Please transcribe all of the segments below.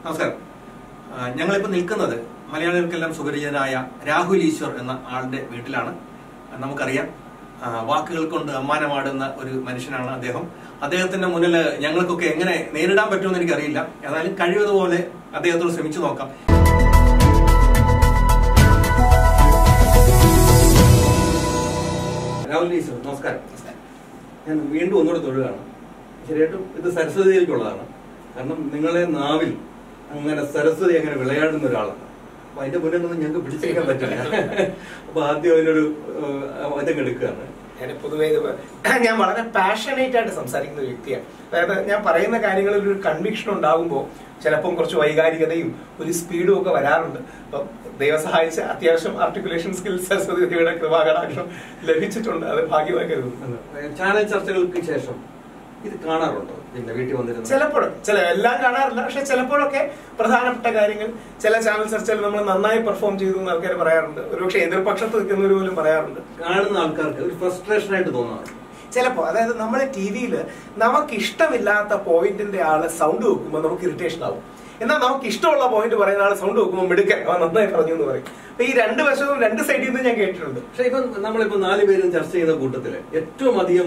നമസ്കാരം ആ, ഞങ്ങളിപ്പോൾ നിൽക്കുന്നത് മലയാളികൾക്കെല്ലാം സുപരിചിതനായ രാഹുൽ ഈശ്വർ എന്ന ആളുടെ വീട്ടിലാണ് ആ, നമുക്കറിയാം ആ, വാക്കുകൾ കൊണ്ട് അമ്മാനമാടുന്ന ഒരു മനുഷ്യനാണ് അദ്ദേഹം അദ്ദേഹത്തിന്റെ മുന്നിൽ ഞങ്ങൾക്കൊക്കെ എങ്ങനെ നേരിടാൻ പറ്റുമെന്ന് എനിക്കറിയില്ല ഏതായാലും കഴിവതുപോലെ അദ്ദേഹത്തോട് ശ്രമിച്ചു നോക്കാം രാഹുൽ ഈശ്വർ നമസ്കാരം ഞാൻ വീണ്ടും ഒന്നുകൂടെ തൊഴുകയാണ് ശരിയായിട്ടും ഇത് സരസ്വതിയിലേക്കുള്ളതാണ് കാരണം നിങ്ങളെ നാവിൽ അങ്ങനെ സരസ്വതി അങ്ങനെ വിളയാടുന്ന ഒരാളാണ് അപ്പൊ അതിന്റെ മുന്നിൽ നിന്ന് ഞങ്ങൾക്ക് പിടിച്ചേക്കാൻ പറ്റില്ല അപ്പൊ ആദ്യം അതിനൊരു വചം എടുക്കുകയാണ് ഞാൻ പൊതുവേ ഇത് ഞാൻ വളരെ പാഷനേറ്റ് ആയിട്ട് സംസാരിക്കുന്ന ഒരു വ്യക്തിയാണ് അതായത് ഞാൻ പറയുന്ന കാര്യങ്ങളിൽ ഒരു കൺവിക്ഷൻ ഉണ്ടാകുമ്പോൾ ചിലപ്പം കുറച്ച് വൈകാരികതയും ഒരു സ്പീഡും ഒക്കെ വരാറുണ്ട് അപ്പം ദൈവം സഹായിച്ച അത്യാവശ്യം ആർട്ടിക്കുലേഷൻ സ്കിൽസ് സരസ്വതിയുടെ കൃപാകടാക്ഷം ലഭിച്ചിട്ടുണ്ട് അത് ഭാഗ്യമായി കരുതുന്നു ചാനൽ ചർച്ചകൾക്ക് ശേഷം ഇത് കാണാറുണ്ടോ പിന്നെ വീട്ടിൽ വന്നിരുന്ന ചിലപ്പോൾ ചില എല്ലാം കാണാറില്ല പക്ഷെ ചിലപ്പോഴൊക്കെ പ്രധാനപ്പെട്ട കാര്യങ്ങൾ ചില ചാനൽ ചർച്ചയിൽ നമ്മൾ നന്നായി പെർഫോം ചെയ്തു എന്ന് ആൾക്കാർ പറയാറുണ്ട് ഒരുപക്ഷെ എതിർപക്ഷത്ത് നിൽക്കുന്നവർ പോലും പറയാറുണ്ട് കാണുന്ന ആൾക്കാർക്ക് ഒരു ഫ്രസ്ട്രേഷൻ ആയിട്ട് തോന്നാറുണ്ട് ചിലപ്പോ അതായത് നമ്മൾ ടി വിയിൽ നമുക്ക് ഇഷ്ടമില്ലാത്ത പോയിന്റിന്റെ ആള് സൗണ്ട് വെക്കുമ്പോൾ നമുക്ക് ഇറിറ്റേഷൻ ആവും എന്നാൽ നമുക്ക് ഇഷ്ടമുള്ള പോയിന്റ് പറയുന്ന ആള് സൗണ്ട് വെക്കുമ്പോൾ മിടുക്കൻ അവൻ നന്നായി പറഞ്ഞു എന്ന് പറയും അപ്പൊ ഈ രണ്ട് വശവും രണ്ട് സൈഡിൽ നിന്ന് ഞാൻ കേട്ടിട്ടുണ്ട് പക്ഷെ ഇപ്പം നമ്മളിപ്പോ നാല് പേരും ചർച്ച ചെയ്യുന്ന കൂട്ടത്തില് ഏറ്റവും അധികം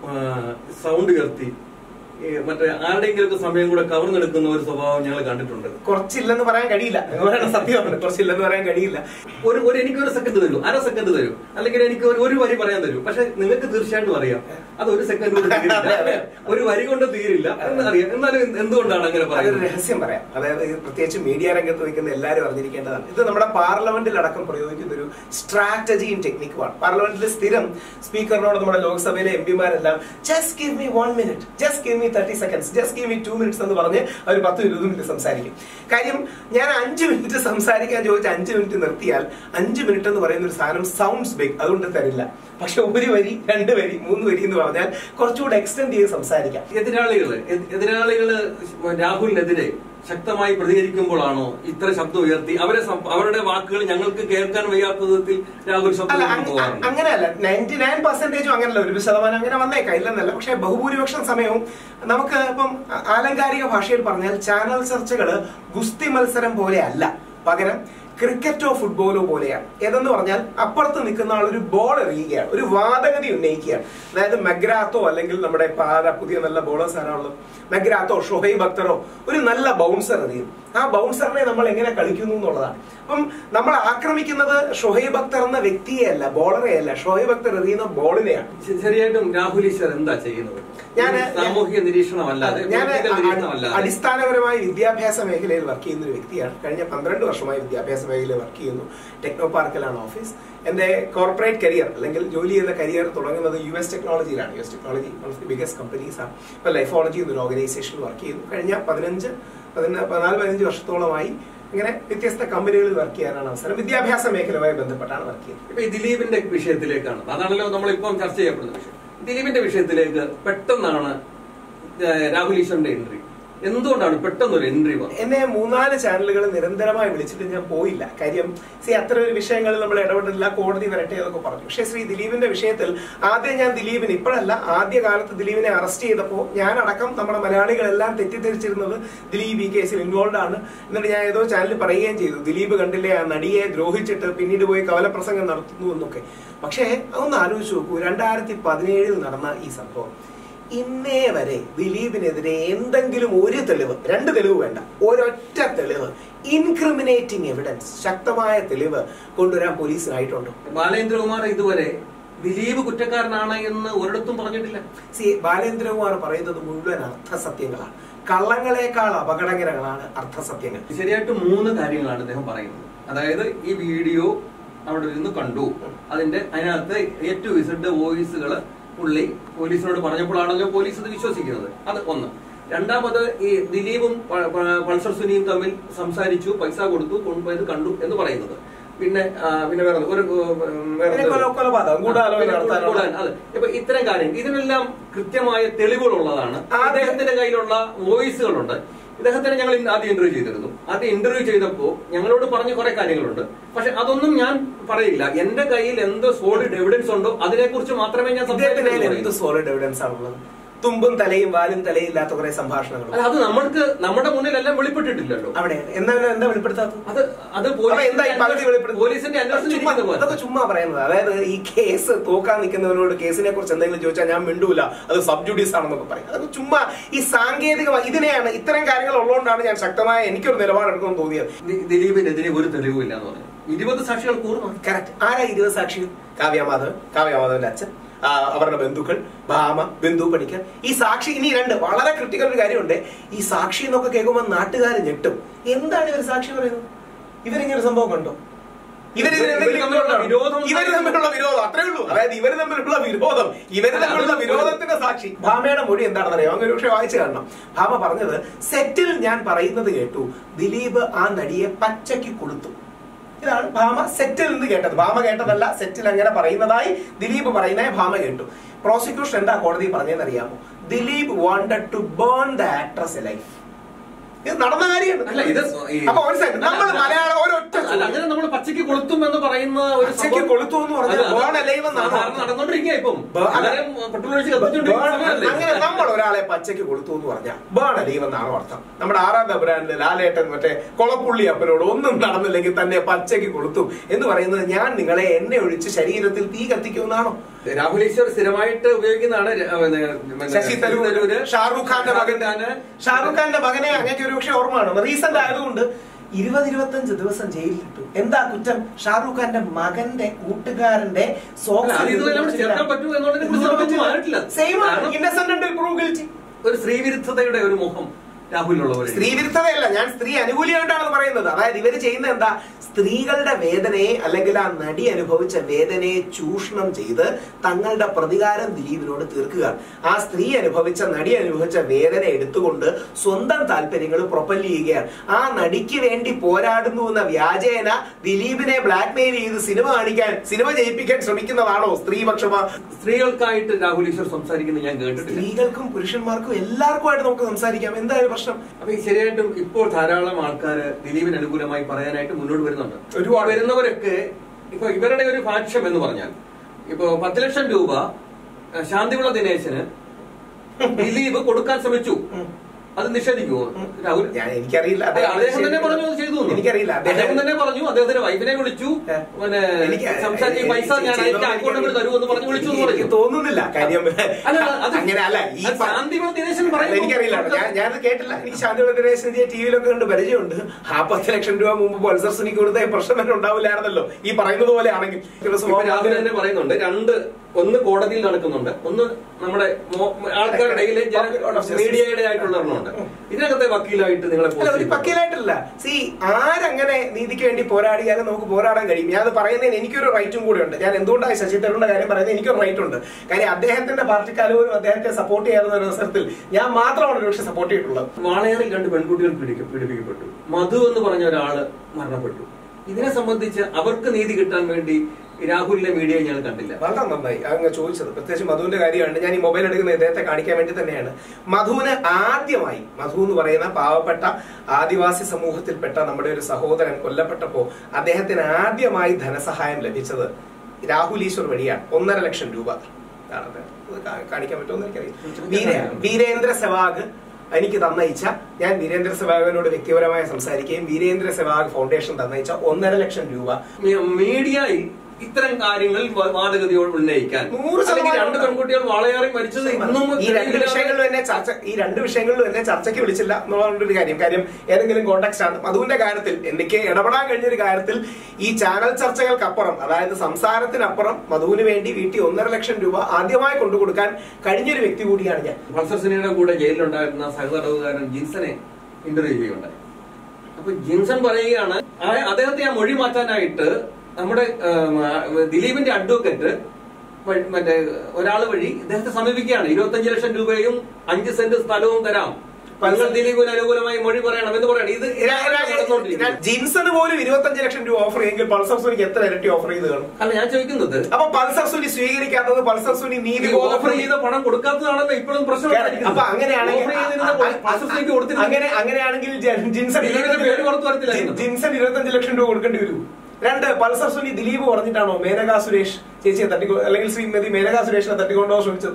സൗണ്ട് ഉയർത്തി ഈ മറ്റേ ആരുടെയെങ്കിലും സമയം കൂടെ കവർന്നെടുക്കുന്ന ഒരു സ്വഭാവം ഞങ്ങൾ കണ്ടിട്ടുണ്ട് കുറച്ചില്ലെന്ന് പറയാൻ കഴിയില്ല എന്ന് പറയുന്നത് സത്യമാണ് കുറച്ചില്ലെന്ന് പറയാൻ കഴിയില്ല ഒരു ഒരു എനിക്ക് ഒരു സെക്കൻഡ് തരൂ അര സെക്കൻഡ് തരൂ അല്ലെങ്കിൽ എനിക്ക് ഒരു ഒരു വരി പറയാൻ തരൂ പക്ഷെ നിങ്ങൾക്ക് തീർച്ചയായിട്ടും അറിയാം അത് ഒരു സെക്കൻഡ് കൊണ്ട് തീരില്ല ഒരു വരി കൊണ്ട് തീരില്ല എന്നറിയാം എന്നാലും എന്ത് എന്തുകൊണ്ടാണ് അങ്ങനെ അതൊരു പറയുന്നത് രഹസ്യം പറയാം അതായത് ഇത് പ്രത്യേകിച്ച് മീഡിയ രംഗത്ത് നിൽക്കുന്ന എല്ലാവരും അറിഞ്ഞിരിക്കേണ്ടതാണ് ഇത് നമ്മുടെ പാർലമെന്റിൽ അടക്കം പ്രയോഗിക്കുന്ന ഒരു സ്ട്രാറ്റജിയും ടെക്നിക്കുമാണ് പാർലമെന്റിൽ സ്ഥിരം സ്പീക്കറിനോട് നമ്മുടെ ലോക്സഭയിലെ എം പിമാരെല്ലാം just give me one minute just give me thirty seconds just give me two minutes എന്ന് പറഞ്ഞ് അവർ പത്ത് ഇരുപത് മിനിറ്റ് സംസാരിക്കും കാര്യം ഞാൻ അഞ്ച് മിനിറ്റ് സംസാരിക്കാൻ ചോദിച്ച അഞ്ച് മിനിറ്റ് നിർത്തിയാൽ അഞ്ച് മിനിറ്റ് എന്ന് പറയുന്ന ഒരു സാധനം സൗണ്ട്സ് ബിഗ് അതുകൊണ്ട് തരില്ല പക്ഷെ ഒരു വരി രണ്ട് വരി മൂന്ന് വരി എന്ന് പറഞ്ഞാൽ കുറച്ചുകൂടെ എക്സ്റ്റെൻഡ് ചെയ്ത് സംസാരിക്കാം എതിരാളികള് എ- എതിരാളികള് രാഹുലിനെതിരെ ശക്തമായി പ്രതികരിക്കുമ്പോഴാണോ ഇത്ര ശബ്ദം ഉയർത്തി അവരെ സം- അവരുടെ വാക്കുകൾ ഞങ്ങൾക്ക് കേൾക്കാൻ വയ്യാത്ത വിധത്തിൽ രാഹുൽ ശബ്ദം അല്ല ഉയർത്തി അങ്ങ- പോകാറുണ്ട് അങ്ങനെയല്ല നയൻറ്റി നയൻ പെർസെന്റേജും അങ്ങനല്ല ഒരു ശതമാനം അങ്ങനെ വന്നേക്കാം ഇല്ലെന്നല്ല പക്ഷെ ബഹുഭൂരിപക്ഷം സമയവും നമുക്ക് ഇപ്പം ആ- ആലങ്കാരിക ഭാഷയിൽ പറഞ്ഞാൽ ചാനൽ ചർച്ചകള് ഗുസ്തി മത്സരം പോലെ അല്ല പകരം ക്രിക്കറ്റോ ഫുട്ബോളോ പോലെയാണ് ഏതെന്ന് പറഞ്ഞാൽ അപ്പുറത്ത് നിൽക്കുന്ന ആൾ ഒരു ബോൾ എറിയുകയാണ് ഒരു വാദഗതി ഉന്നയിക്കുകയാണ് അതായത് മെഗ്രാത്തോ അല്ലെങ്കിൽ നമ്മുടെ ഇപ്പൊ ആരാ പുതിയ നല്ല ബോളേഴ്സ് ആരാണുള്ളത് മെഗ്രാത്തോ ഷൊഹൈബ് അക്തറോ ഒരു നല്ല ബൗൺസർ എറിയും ആ ബൗൺസറിനെ നമ്മൾ എങ്ങനെ കളിക്കുന്നു എന്നുള്ളതാണ് അപ്പം നമ്മൾ ആക്രമിക്കുന്നത് ഷൊഹൈബ് അക്തർ എന്ന വ്യക്തിയെയല്ല ബോളറെ അല്ല ഷൊഹൈബ് അക്തർ എറിയുന്ന ബോളിനെയാണ് ശ- ശരിയായിട്ടും രാഹുൽ ഈശ്വർ എന്താ ചെയ്യുന്നത് ഞാന് സാമൂഹിക നിരീക്ഷണമല്ലാതെ ഞാൻ പൊളിറ്റിക്കൽ നിരീക്ഷണമല്ലാതെ അടിസ്ഥാനപരമായി വിദ്യാഭ്യാസ മേഖലയിൽ വർക്ക് ചെയ്യുന്ന ഒരു വ്യക്തിയാണ് കഴിഞ്ഞ പന്ത്രണ്ട് വർഷമായി വിദ്യാഭ്യാസ മേഖലയിൽ വർക്ക് ചെയ്യുന്നു ടെക്നോ പാർക്കിലാണ് ഓഫീസ് എന്റെ കോർപ്പറേറ്റ് കരിയർ അല്ലെങ്കിൽ ജോലി ചെയ്യുന്ന കരിയർ തുടങ്ങുന്നത് യു എസ് ടെക്നോളജിയിലാണ് U S technology one of the biggest companies ആണ് ഇപ്പൊ ലൈഫോളജി എന്നൊരു ഓർഗനൈസേഷനിൽ വർക്ക് ചെയ്യുന്നു കഴിഞ്ഞ പതിനഞ്ച് പതിന- പതിനാല് പതിനഞ്ച് വർഷത്തോളമായി ഇങ്ങനെ വ്യത്യസ്ത കമ്പനികളിൽ വർക്ക് ചെയ്യാനാണ് അവസരം വിദ്യാഭ്യാസ മേഖലയുമായി ബന്ധപ്പെട്ടാണ് വർക്ക് ചെയ്യുന്നത് ഇപ്പൊ ഈ ദിലീപിന്റെ വിഷയത്തിലേക്കാണ് അതാണല്ലോ നമ്മൾ ഇപ്പം ചർച്ച ചെയ്യപ്പെടുന്ന വിഷയം ദിലീപിന്റെ വിഷയത്തിലേക്ക് പെട്ടെന്നാണ് ഏഹ്, രാഹുൽ ഈശ്വറിന്റെ എൻട്രി എന്തുകൊണ്ടാണ് പെട്ടെന്ന് ഒരു എൻട്രി വന്നത് എന്നെ മൂന്നാല് ചാനലുകൾ നിരന്തരമായി വിളിച്ചിട്ട് ഞാൻ പോയില്ല കാര്യം സി അത്ര ഒരു വിഷയങ്ങളിൽ നമ്മൾ ഇടപെടില്ല കോടതി വരട്ടെ എന്നൊക്കെ പറഞ്ഞു പക്ഷേ ശ്രീ ദിലീപിന്റെ വിഷയത്തിൽ ആദ്യം ഞാൻ ദിലീപിന് ഇപ്പോഴല്ല ആദ്യ കാലത്ത് ദിലീപിനെ അറസ്റ്റ് ചെയ്തപ്പോൾ ഞാൻ അടക്കം നമ്മുടെ മലയാളികളെല്ലാം തെറ്റിദ്ധരിച്ചിരുന്നത് ദിലീപ് ഈ കേസിൽ ഇൻവോൾവ് ആണ് എന്നിട്ട് ഞാൻ ഏതോ ചാനലിൽ പറയുകയും ചെയ്തു ദിലീപ് കണ്ടില്ലേ ആ നടിയെ ദ്രോഹിച്ചിട്ട് പിന്നീട് പോയി കവലപ്രസംഗം നടത്തുന്നു എന്നൊക്കെ പക്ഷേ അതൊന്ന് ആലോചിച്ച് നോക്കൂ രണ്ടായിരത്തി പതിനേഴിൽ നടന്ന ഈ സംഭവം ഇന്നേ വരെ ദിലീപിനെതിരെ എന്തെങ്കിലും ഒരു തെളിവ് രണ്ട് തെളിവ് വേണ്ട ഒരൊറ്റ തെളിവ് ഇൻക്രിമിനേറ്റിംഗ് എവിഡൻസ് ശക്തമായ തെളിവ് കൊണ്ടുവരാൻ പോലീസിനായിട്ടുണ്ടോ ബാലേന്ദ്രകുമാർ ഇതുവരെ ദിലീപ് കുറ്റക്കാരനാണ് എന്ന് ഒരിടത്തും പറഞ്ഞിട്ടില്ല സി ബാലേന്ദ്രകുമാർ പറയുന്നത് മുഴുവൻ അർത്ഥസത്യങ്ങളാണ് കള്ളങ്ങളെക്കാൾ അപകടകരങ്ങളാണ് അർത്ഥസത്യങ്ങൾ ശരിയായിട്ട് മൂന്ന് കാര്യങ്ങളാണ് അദ്ദേഹം പറയുന്നത് അതായത് ഈ വീഡിയോ അവിടെ ഇരുന്ന് കണ്ടു അതിന്റെ അതിനകത്ത് എ ടു ഇസഡ് വോയിസുകൾ പുള്ളി പോലീസിനോട് പറഞ്ഞപ്പോഴാണല്ലോ പോലീസ് ഇത് വിശ്വസിക്കുന്നത് അത് ഒന്ന് രണ്ടാമത് ഈ ദിലീപും പ- പ- പൾസർ സുനിയും തമ്മിൽ സംസാരിച്ചു പൈസ കൊടുത്തു കൊണ്ടുപോയത് കണ്ടു എന്ന് പറയുന്നത് പിന്നെ ആ, പിന്നെ വേറെ ഒരു ഉം, വേറെ പിന്നെ കൊല- കൊലപാതകം, ഗൂഢാലോചന നടത്താനുള്ള- ഗൂഢാ- അതെ ഇപ്പൊ ഇത്തരം കാര്യം ഇതിനെല്ലാം കൃത്യമായ തെളിവുകളുള്ളതാണ് ആദ്യം- അദ്ദേഹത്തിന്റെ കയ്യിലുള്ള വോയിസുകളുണ്ട് ഇദ്ദേഹത്തിനെ ഞങ്ങൾ ഇന്ന് ആദ്യം ഇന്റർവ്യൂ ചെയ്തിരുന്നു ആദ്യം ഇന്റർവ്യൂ ചെയ്തപ്പോ ഞങ്ങളോട് പറഞ്ഞ കുറെ കാര്യങ്ങളുണ്ട് പക്ഷെ അതൊന്നും ഞാൻ പറയില്ല എന്റെ കയ്യിൽ എന്ത് സോളിഡ് എവിഡൻസ് ഉണ്ടോ അതിനെക്കുറിച്ച് മാത്രമേ ഞാൻ ഇദ്ദേഹത്തിന്റെ കയ്യിൽ സംസാരിക്കുന്നുള്ളൂ എന്ത് സോളിഡ് എവിഡൻസ് ആണുള്ളത് തുമ്പും തലയും വാലും തലയും ഇല്ലാത്ത കുറെ സംഭാഷണങ്ങളും അല്ല, അത് നമ്മൾക്ക് നമ്മുടെ മുന്നിലെല്ലാം വെളിപ്പെട്ടിട്ടില്ലല്ലോ അവിടെ എന്താ എന്താ വെളിപ്പെടുത്താത്തത് അത് അത് അപ്പൊ എന്താ ഈ പകുതി വെളിപ്പെടുത്തുന്നത്? പോലീസിന്റെ അന്വേഷണം ചുമ്മാ- ഇരിക്കുന്ന പോലെ. അതൊക്കെ ചുമ്മാ പറയുന്നത് അതായത് ഈ കേസ് തോക്കാൻ നിൽക്കുന്നവരോട് കേസിനെ കുറിച്ച് എന്തെങ്കിലും ചോദിച്ചാൽ ഞാൻ മിണ്ടൂല അത് സബ് ജുഡീസ് ആണെന്നൊക്കെ പറയും അതൊക്കെ ചുമ്മാ ഈ സാങ്കേതികമായി ഇതിനെയാണ് ഇത്തരം കാര്യങ്ങൾ ഉള്ളതുകൊണ്ടാണ് ഞാൻ ശക്തമായ എനിക്കൊരു നിലപാടെടുക്കണം തോന്നിയത് ദി- ദിലീപിനെതിരെ ഒരു തെളിവുമില്ല എന്ന് പറഞ്ഞു ഇരുപത് സാക്ഷികൾ കൂർമ്മ കറക്റ്റ് ആരാ ഇരുപത് സാക്ഷികൾ കാവ്യമാധവൻ കാവ്യമാധവന്റെ അച്ഛൻ ആ, അവരുടെ ബന്ധുക്കൾ ഭാമ ബന്ധു പണിക്കർ ഈ സാക്ഷി ഇനി രണ്ട് വളരെ ക്രിട്ടിക്കൽ ഒരു കാര്യമുണ്ട് ഈ സാക്ഷി എന്നൊക്കെ കേൾക്കുമ്പോൾ നാട്ടുകാർ ഞെട്ടും എന്താണ് ഇവർ സാക്ഷി പറയുന്നത് ഇവരിങ്ങനെ ഒരു സംഭവം കണ്ടോ ഇവര് ഇവര് ഇതിനെന്തെങ്കിലും തമ്മിലുള്ള വിരോധം ഇവര് തമ്മിലുള്ള വിരോധം അത്രേ ഉള്ളൂ അതായത് ഇവര് തമ്മിലുള്ള വിരോധം ഇവര് തമ്മിലുള്ള വിരോധത്തിന്റെ സാക്ഷി ഭാമയുടെ മൊഴി എന്താണെന്ന് അറിയാം അങ്ങനെ പക്ഷേ വായിച്ചു കാണണം ഭാമ പറഞ്ഞത് സെറ്റിൽ ഞാൻ പറയുന്നത് കേട്ടു ദിലീപ് ആ നടിയെ പച്ചയ്ക്ക് കൊളുത്തു ഇതാണ് ഭാമ സെറ്റിൽ നിന്ന് കേട്ടത് ഭാമ കേട്ടതല്ല സെറ്റിൽ അങ്ങനെ പറയുന്നതായി ദിലീപ് പറയുന്നതായി ഭാമ കേട്ടു പ്രോസിക്യൂഷൻ എന്താ കോടതി പറഞ്ഞതെന്ന് അറിയാമോ Dileep wanted to burn the actress a life ഇത് നടന്ന കാര്യമാണ് അല്ല ഇത് ഈ- അപ്പൊ ഒരു സെക്കൻഡ് നമ്മൾ മലയാളം ഒരൊറ്റ അല്ല അങ്ങനെ നമ്മൾ പച്ചയ്ക്ക് കൊളുത്തും എന്ന് പറയുന്ന ഒരു പച്ചയ്ക്ക് സംഭവം- കൊളുത്തു എന്ന് പറഞ്ഞാൽ അത് അത് burn alive എന്നാണോ? സാധാരണ നടന്നോണ്ടിരിക്കുക ഇപ്പം ബ- അല്ല. എല്ലാവരും പെട്രോൾ ഒഴിച്ച് കത്തിച്ചോണ്ടിരിക്കുന്ന ബേൺ- സമയമല്ലേ? അങ്ങനെ നമ്മൾ ഒരാളെ പച്ചയ്ക്ക് കൊടുത്തു എന്ന് പറഞ്ഞാൽ ബേൺ അലീവ് എന്നാണ് അർത്ഥം നമ്മുടെ ആറാം തമ്പുരാനിലെ ലാലേട്ടൻ മറ്റേ കൊളപ്പുള്ളി അപ്പനോട് ഒന്നും നടന്നില്ലെങ്കിൽ തന്നെ പച്ചയ്ക്ക് കൊളുത്തും എന്ന് പറയുന്നത് ഞാൻ നിങ്ങളെ എണ്ണ ഒഴിച്ച് ശരീരത്തിൽ തീ കത്തിക്കുമെന്നാണോ രാഹുൽ ഈശ്വർ സ്ഥിരമായിട്ട് ഉപയോഗിക്കുന്നതാണ് ര- പിന്നെ- പിന്നെ ശശി തരൂര് തരൂര്, ഷാറൂഖ് ഖാന്റെ മകൻ ഖാന്, ഷാറൂഖ് ഖാന്റെ മകനെ അങ്ങേക്ക് ഒരു പക്ഷേ ഓർമ്മയാണ് റീസെന്റ് ആയതുകൊണ്ട് ഇരുപത് ഇരുപത്തഞ്ച് ദിവസം ജയിലിൽ ഇട്ടു എന്താ കുറ്റം ഷാറൂഖ് ഖാന്റെ മകന്റെ കൂട്ടുകാരന്റെ അല്ല, അത് ഇതുവരെ നമ്മൾ ചേർക്കാൻ പറ്റുമോ എന്നുള്ളതിനെ കുറിച്ച് നമുക്കൊന്നും ആയിട്ടില്ല. സെയിം ആണ് കാരണം- ഇന്നസെന്റ് ഉണ്ട് പ്രൂവ് ഗിൽറ്റി ഒരു സ്ത്രീവിരുദ്ധതയുടെ ഒരു മുഖം രാഹുലിനുള്ള പോലെ സ്ത്രീ വിരുദ്ധതയല്ല ഞാൻ സ്ത്രീ അനുകൂലിയായിട്ടാണ് ഇത് പറയുന്നത് അതായത് ഇവര് ചെയ്യുന്ന എന്താ സ്ത്രീകളുടെ വേദനയെ അല്ലെങ്കിൽ ആ നടി അനുഭവിച്ച വേദനയെ ചൂഷണം ചെയ്ത് തങ്ങളുടെ പ്രതികാരം ദിലീപിനോട് തീർക്കുക ആ സ്ത്രീ അനുഭവിച്ച നടി അനുഭവിച്ച വേദന എടുത്തുകൊണ്ട് സ്വന്തം താല്പര്യങ്ങൾ പ്രൊപ്പല് ചെയ്യുകയാണ് ആ നടിക്ക് വേണ്ടി പോരാടുന്നു എന്ന വ്യാജേന ദിലീപിനെ ബ്ലാക്ക്മെയിൽ ചെയ്ത് സിനിമ കാണിക്കാൻ സിനിമ ജയിപ്പിക്കാൻ ശ്രമിക്കുന്നതാണോ സ്ത്രീപക്ഷമാ സ്ത്രീകൾക്കായിട്ട് രാഹുൽ ഈശ്വർ സംസാരിക്കുന്നത് ഞാൻ കേട്ടിട്ടില്ല സ്ത്രീകൾക്കും പുരുഷന്മാർക്കും എല്ലാവർക്കുമായിട്ട് നമുക്ക് സംസാരിക്കാം എന്താണ് പ്രശ്നം അപ്പൊ ഈ ശരിയായിട്ടും ഇപ്പോൾ ധാരാളം ആൾക്കാർ ദിലീപിന് അനുകൂലമായി പറയാനായിട്ട് മുന്നോട്ട് വരുന്നുണ്ട് ഒരുപാട്. ഈ വരുന്നവരൊക്കെ ഇപ്പൊ ഇവരുടെ ഒരു ഭാഷ്യം എന്ന് പറഞ്ഞാൽ ഇപ്പൊ പത്ത് ലക്ഷം രൂപ അഹ് ശാന്തിവിള ദിനേശന് ദിലീപ് കൊടുക്കാൻ ശ്രമിച്ചു ഉം. അത് നിഷേധിക്കുമോ രാഹുൽ ഞാൻ എനിക്കറിയില്ല അതെ, അദ്ദേഹം തന്നെ പറഞ്ഞു അത് ചെയ്തു എന്ന്. എനിക്കറിയില്ല അദ്ദേഹം തന്നെ പറഞ്ഞു അദ്ദേഹത്തിന്റെ വൈഫിനെ വിളിച്ചു ഏ. പിന്നെ എനിക്ക് സംസാരിച്ച് ഈ പൈസ ഞാൻ ചെയ്തോ എനിക്ക് അക്കൗണ്ട് നമ്പർ തരൂ എന്ന് പറഞ്ഞു വിളിച്ചു എന്ന് എനിക്ക് പറഞ്ഞു തോന്നുന്നില്ല കാര്യം അല്ല, അത് അങ്ങനെ അല്ല ഈ അത് പ- ശാന്തിവിള ദിനേശൻ അല്ല, പറയുന്നു. എനിക്കറിയില്ല കേട്ടോ. ഞാൻ ഞാനത് കേട്ടില്ല എനിക്ക് ശാന്തിയുള്ള ദിനേശിനെ ടി വിയിലൊക്കെ കണ്ട് പരിചയമുണ്ട് ആ പത്ത് ലക്ഷം രൂപ മുമ്പ് പൾസർ സുനിക്ക് കൊടുത്ത പ്രശ്നം തന്നെ ഉണ്ടാവില്ലായിരുന്നല്ലോ ഈ പറയുന്നത് പോലെ ആണെങ്കിൽ ഇപ്പൊ രാഹുൽ തന്നെ പറയുന്നുണ്ട് രണ്ട് ഒന്ന് കോടതിയിൽ നടക്കുന്നുണ്ട് ഒന്ന് നമ്മുടെ മോ- ആൾക്കാരുടെ ഇടയിലെ ജന- Court of Justice. മീഡിയയുടെ ആയിട്ടുള്ള ഒരെണ്ണമുണ്ട് ഇതിനകത്തെ വക്കീലായിട്ട് നിങ്ങളെ അല്ല, പോസ്റ്റ് ഒരു ചെയ്തിട്ടുണ്ടോ? പക്കീലായിട്ടില്ല സി ആരങ്ങനെ നീതിക്ക് വേണ്ടി പോരാടിയാലും നമുക്ക് പോരാടാൻ കഴിയും ഞാൻ അത് പറയുന്നതിന് എനിക്കൊരു റൈറ്റും കൂടെ ഉണ്ട് ഞാൻ എന്തുകൊണ്ടാണ് ശശി തരൂരിന്റെ കാര്യം പറയുന്നത് എനിക്കൊരു റൈറ്റ് ഉണ്ട് കാര്യം അദ്ദേഹത്തിന്റെ പാർട്ടിക്കാർ പോലും അദ്ദേഹത്തെ സപ്പോർട്ട് ചെയ്യാവുന്ന ഒരു അവസരത്തിൽ ഞാൻ മാത്രമാണ് ഒരു പക്ഷെ സപ്പോർട്ട് ചെയ്തിട്ടുള്ളത് വാളയാറിൽ രണ്ട് പെൺകുട്ടികൾ പീഡിക്ക- പീഡിപ്പിക്കപ്പെട്ടു മധു എന്ന് പറഞ്ഞ ഒരാള് മരണപ്പെട്ടു ഇതിനെ സംബന്ധിച്ച് അവർക്ക് നീതി കിട്ടാൻ വേണ്ടി രാഹുലിന്റെ മീഡിയ ഞാൻ കണ്ടില്ല വളരെ നന്നായി അങ്ങ് ചോദിച്ചത് പ്രത്യേകിച്ച് മധുവിന്റെ കാര്യമാണ് ഞാൻ ഈ മൊബൈൽ എടുക്കുന്ന ഇദ്ദേഹത്തെ കാണിക്കാൻ വേണ്ടി തന്നെയാണ് മധുവിന് ആദ്യമായി മധു എന്ന് പറയുന്ന പാവപ്പെട്ട ആദിവാസി സമൂഹത്തിൽപ്പെട്ട നമ്മുടെ ഒരു സഹോദരൻ കൊല്ലപ്പെട്ടപ്പോ അദ്ദേഹത്തിന് ആദ്യമായി ധനസഹായം ലഭിച്ചത് രാഹുൽ ഈശ്വർ വഴിയാണ് ഒന്നര ലക്ഷം രൂപ ആണത്. ഇത് കാ- കാണിക്കാൻ പറ്റുമെന്ന് എനിക്കറിയാം വീര വീരേന്ദ്ര സെവാഗ് എനിക്ക് തന്നയിച്ച ഞാൻ വീരേന്ദ്ര സെവാഗിനോട് വ്യക്തിപരമായി സംസാരിക്കുകയും വീരേന്ദ്ര സെവാഗ് ഫൗണ്ടേഷൻ തന്നയിച്ച ഒന്നര ലക്ഷം രൂപ മീ- മീഡിയയിൽ ഇത്തരം കാര്യങ്ങൾ വ- വാദഗതിയോട് ഉന്നയിക്കാൻ നൂറ് അല്ലെങ്കിൽ ശതമാനം രണ്ട് പെൺകുട്ടികൾ വാളയാറി മരിച്ചത് ഇന്നും ഈ രണ്ട് വിഷയങ്ങളിലും എന്നെ ചർച്ച ഈ രണ്ട് വിഷയങ്ങളിലും എന്നെ ചർച്ചയ്ക്ക് വിളിച്ചില്ല എന്നുള്ളതാണ് ഒരു കാര്യം കാര്യം ഏതെങ്കിലും കോണ്ടാക്ട് ആണ് മധുവിന്റെ കാര്യത്തിൽ എനിക്ക് ഇടപെടാൻ കഴിഞ്ഞൊരു കാര്യത്തിൽ ഈ ചാനൽ ചർച്ചകൾക്കപ്പുറം അതായത് സംസാരത്തിനപ്പുറം മധുവിന് വേണ്ടി വീട്ടിൽ ഒന്നര ലക്ഷം രൂപ ആദ്യമായി കൊണ്ടുകൊടുക്കാൻ കഴിഞ്ഞൊരു വ്യക്തി കൂടിയാണ് ഞാൻ പൾസർ സിനിയുടെ കൂടെ ജയിലിലുണ്ടായിരുന്ന സഹതടവുകാരൻ ജിൻസനെ ഇന്റർവ്യൂ ചെയ്യുകയുണ്ടായി അപ്പൊ ജിൻസൺ പറയുകയാണ് ആ- അദ്ദേഹത്തെ ആ മൊഴി മാറ്റാനായിട്ട് നമ്മുടെ ഉം, ആ, ദിലീപിന്റെ അഡ്വക്കേറ്റ് വഴി- മറ്റേ ഒരാൾ വഴി ഇദ്ദേഹത്തെ സമീപിക്കുകയാണ് ഇരുപത്തഞ്ച് ലക്ഷം രൂപയും അഞ്ച് സെന്റ് സ്ഥലവും തരാം നിങ്ങൾ ദിലീപിന് അനുകൂലമായി മൊഴി പറയണം എന്ന് പറയണം ഇത് നടന്നുകൊണ്ടിരിക്കുന്നു. ജിൻസന് പോലും ഇരുപത്തഞ്ച് ലക്ഷം രൂപ ഓഫർ ചെയ്യെങ്കിൽ പൾസർ സുനിക്ക് എത്ര ഇരട്ടി ഓഫർ ചെയ്ത് കാണും അല്ല ഞാൻ ചോദിക്കുന്നത് അപ്പൊ പൾസർ സുനി സ്വീകരിക്കാത്തത് പൾസർ സുനി നീതി ഈ ഓഫർ ചെയ്ത പണം കൊടുക്കാത്തതാണല്ലോ ഇപ്പോഴും പ്രശ്നം അപ്പൊ അങ്ങനെയാണെങ്കിൽ ഓഫർ ചെയ്തിരുന്ന പൾസർ സിനിക്ക് കൊടുത്തിരുന്നു അങ്ങനെ അങ്ങനെയാണെങ്കിൽ ജ- ജിൻസൺ ദിലീപിന്റെ പേര് പുറത്ത് വരത്തില്ല ജിൻ- ജിൻസൺ ഇരുപത്തഞ്ച് ലക്ഷം രൂപ കൊടുക്കേണ്ടി വരും രണ്ട് പൾസർ സുനി ദിലീപ് പറഞ്ഞിട്ടാണോ മേനകാ സുരേഷ് ചേച്ചിയെ തട്ടിക്കൊ അല്ലെങ്കിൽ ശ്രീമതി മേനകാ സുരേഷിനെ തട്ടിക്കൊണ്ടോ ശ്രമിച്ചത്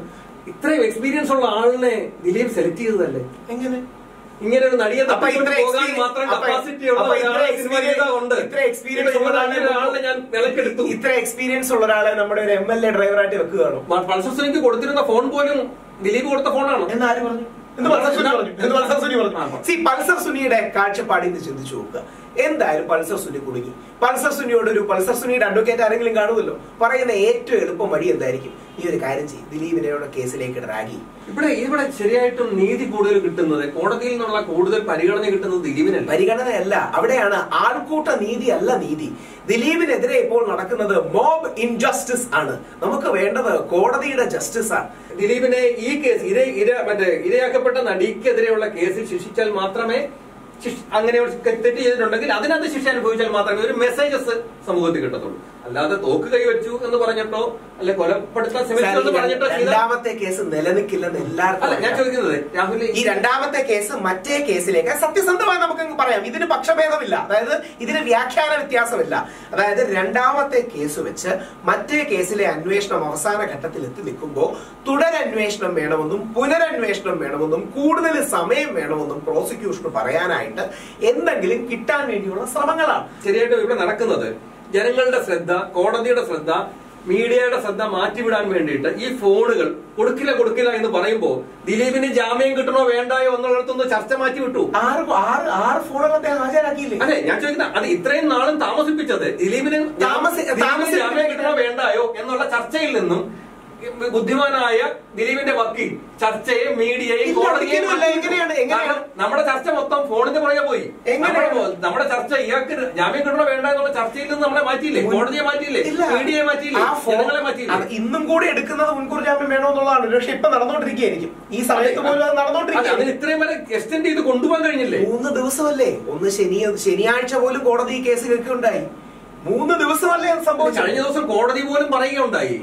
ഇത്രയും എക്സ്പീരിയൻസ് ഉള്ള ആളിനെ ദിലീപ് സെലക്ട് ചെയ്തതല്ലേ എങ്ങനെ ഇങ്ങനെ ഒരു നടിയെ അപ്പൊ തപ്പിക്കൊണ്ട് ഇത്ര പോകാൻ experience- മാത്രം അപ്പൊ- കപ്പാസിറ്റി ഉള്ള അപ്പൊ ഇത്ര ഒരാളെ സിനിമ experience- ചെയ്താ ഉണ്ട് ഇത്ര experience ഇപ്പൊ ഉള്ള ഇങ്ങനെ ഒരാളെ ഞാൻ വിലക്കെടുത്തു ഇത്ര എക്സ്പീരിയൻസ് ഉള്ള ഒരാളെ നമ്മുടെ ഒരു എം എൽ എ ഡ്രൈവറായിട്ട് വെക്കുകയാണോ പൾസർ സുനിക്ക് കൊടുത്തിരുന്ന ഫോൺ പോലും ദിലീപ് കൊടുത്ത ഫോണാണ് എന്ന് ആര് പറഞ്ഞു എന്ത് പൾസർ സുനി പറഞ്ഞു എന്ത് പൾസർ സുനി ആ, പറഞ്ഞു പറഞ്ഞു. സി പൾസർ സുനിയുടെ കാഴ്ചപ്പാടിൽ നിന്ന് ചിന്തിച്ചു നോക്കുക എന്തായാലും പൾസർ സുനി കുടുങ്ങി പൾസർ സുനിയോട് ഒരു പൾസർ സുനിയുടെ അഡ്വക്കേറ്റ് ആരെങ്കിലും കാണുമല്ലോ പറയുന്ന ഏറ്റവും എളുപ്പം വഴി എന്തായിരിക്കും ഈ ഒരു കാര്യം ചെയ്യും ദിലീപിനെയുടെ കേസിലേക്ക് ഡ്രാഗി ഇവിടെ ഇവിടെ ശരിയായിട്ടും നീതി കൂടുതൽ കിട്ടുന്നത് കോടതിയിൽ നിന്നുള്ള കൂടുതൽ പരിഗണന കിട്ടുന്നത് ദിലീപിനല്ല പരിഗണനയല്ല അവിടെയാണ് ആൾക്കൂട്ട നീതി അല്ല നീതി ദിലീപിനെതിരെ ഇപ്പോൾ നടക്കുന്നത് മോബ് ഇൻജസ്റ്റിസ് ആണ് നമുക്ക് വേണ്ടത് കോടതിയുടെ ജസ്റ്റിസ് ആണ് ദിലീപിനെ ഈ കേസ് ഇര ഇര മറ്റേ ഇരയാക്കപ്പെട്ട നടിക്കെതിരെയുള്ള കേസിൽ ശിക്ഷിച്ചാൽ മാത്രമേ ശിക്ഷ- അങ്ങനെ ഒരു തെറ്റ് ചെയ്തിട്ടുണ്ടെങ്കിൽ അതിനകത്ത് ശിക്ഷ അനുഭവിച്ചാൽ മാത്രമേ ഒരു മെസ്സേജസ് സമൂഹത്തിൽ കിട്ടത്തുള്ളൂ അല്ലാതെ തോക്ക് കൈവച്ചു എന്ന് പറഞ്ഞിട്ടോ അല്ലെ കൊലപ്പെടുത്താൻ ശ്രമിച്ചു എന്ന് പറഞ്ഞിട്ടോ ചെയ്ത- രണ്ടാമത്തെ കേസ് നിലനിൽക്കില്ലെന്ന് എല്ലാവർക്കും അല്ല ഞാൻ അറിയാം. ചോദിക്കുന്നത് രാഹുൽ ഈ രണ്ടാമത്തെ കേസ് മറ്റേ കേസിലേക്ക് സത്യസന്ധമായി നമുക്ക് അങ്ങ് പറയാം ഇതിന് പക്ഷഭേദമില്ല അതായത് ഇതിന് വ്യാഖ്യാന വ്യത്യാസമില്ല അതായത് രണ്ടാമത്തെ കേസ് വെച്ച് മറ്റേ കേസിലെ അന്വേഷണം അവസാന ഘട്ടത്തിൽ എത്തി നിൽക്കുമ്പോൾ തുടരന്വേഷണം വേണമെന്നും പുനരന്വേഷണം വേണമെന്നും കൂടുതൽ സമയം വേണമെന്നും പ്രോസിക്യൂഷന് പറയാനായിട്ട് എന്തെങ്കിലും കിട്ടാൻ വേണ്ടിയുള്ള ശ്രമങ്ങളാണ് ശരിയായിട്ടും ഇവിടെ നടക്കുന്നത് ജനങ്ങളുടെ ശ്രദ്ധ കോടതിയുടെ ശ്രദ്ധ മീഡിയയുടെ ശ്രദ്ധ മാറ്റിവിടാൻ വേണ്ടിയിട്ട് ഈ ഫോണുകൾ കൊടുക്കില്ല കൊടുക്കില്ല എന്ന് പറയുമ്പോൾ ദിലീപിന് ജാമ്യം കിട്ടണോ വേണ്ടായോ എന്നുള്ളിടത്തൊന്ന് ചർച്ച മാറ്റി വിട്ടു ആറ് ആറ് ആറ് ഫോണുകൾ അദ്ദേഹം ഹാജരാക്കിയില്ലേ അതെ ഞാൻ ചോദിക്കുന്നത് അത് ഇത്രയും നാളും താമസിപ്പിച്ചത് ദിലീപിന് താമസി- ദിലീപിന് താമസിപ്പിച്ച- ജാമ്യം കിട്ടണോ വേണ്ടായോ എന്നുള്ള ചർച്ചയിൽ നിന്നും ബുദ്ധിമാനായ ദിലീപിന്റെ വക്കീൽ ചർച്ചയെ മീഡിയയെ ഇല്ല, കോടതിയെ ഒരിക്കലും അല്ല. മാറ്റി വിട്ടു. എങ്ങനെയാണ്? എങ്ങനെയാണ്? കാരണം നമ്മുടെ ചർച്ച മൊത്തം ഫോണിന്റെ പുറകെ പോയി എങ്ങനെയാണ്? നമ്മുടെ- നമ്മുടെ ചർച്ച ഇയാൾക്ക് ജാമ്യം കിട്ടണോ വേണ്ട എന്നുള്ള ചർച്ചയിൽ നിന്ന് നമ്മളെ മാറ്റിയില്ലേ കോടതിയെ മാറ്റിയില്ലേ ഇല്ല. മീഡിയയെ മാറ്റിയില്ലേ ആ ഫോ- ജനങ്ങളെ മാറ്റിയില്ലേ അത് ഇന്നും കൂടി എടുക്കുന്നത് മുൻകൂർ ജാമ്യം വേണമെന്നുള്ളതാണ് പക്ഷെ ഇപ്പൊ നടന്നുകൊണ്ടിരിക്കുകയായിരിക്കും ഈ സമയത്ത് പോലും അത് അതെ, അതിന് നടന്നുകൊണ്ടിരിക്കുകയാണ് ഇത്രയും വരെ എക്സ്റ്റെൻഡ് ചെയ്ത് കൊണ്ടുപോകാൻ കഴിഞ്ഞില്ലേ മൂന്ന് ദിവസമല്ലേ ഒന്ന് ശനി ശനിയാഴ്ച പോലും കോടതി ഈ കേസ് കേൾക്കുകയുണ്ടായി മൂന്ന് ദിവസമല്ലേ അത് കഴിഞ്ഞ സംഭവിച്ചത് ദിവസം കോടതി പോലും പറയുകയുണ്ടായി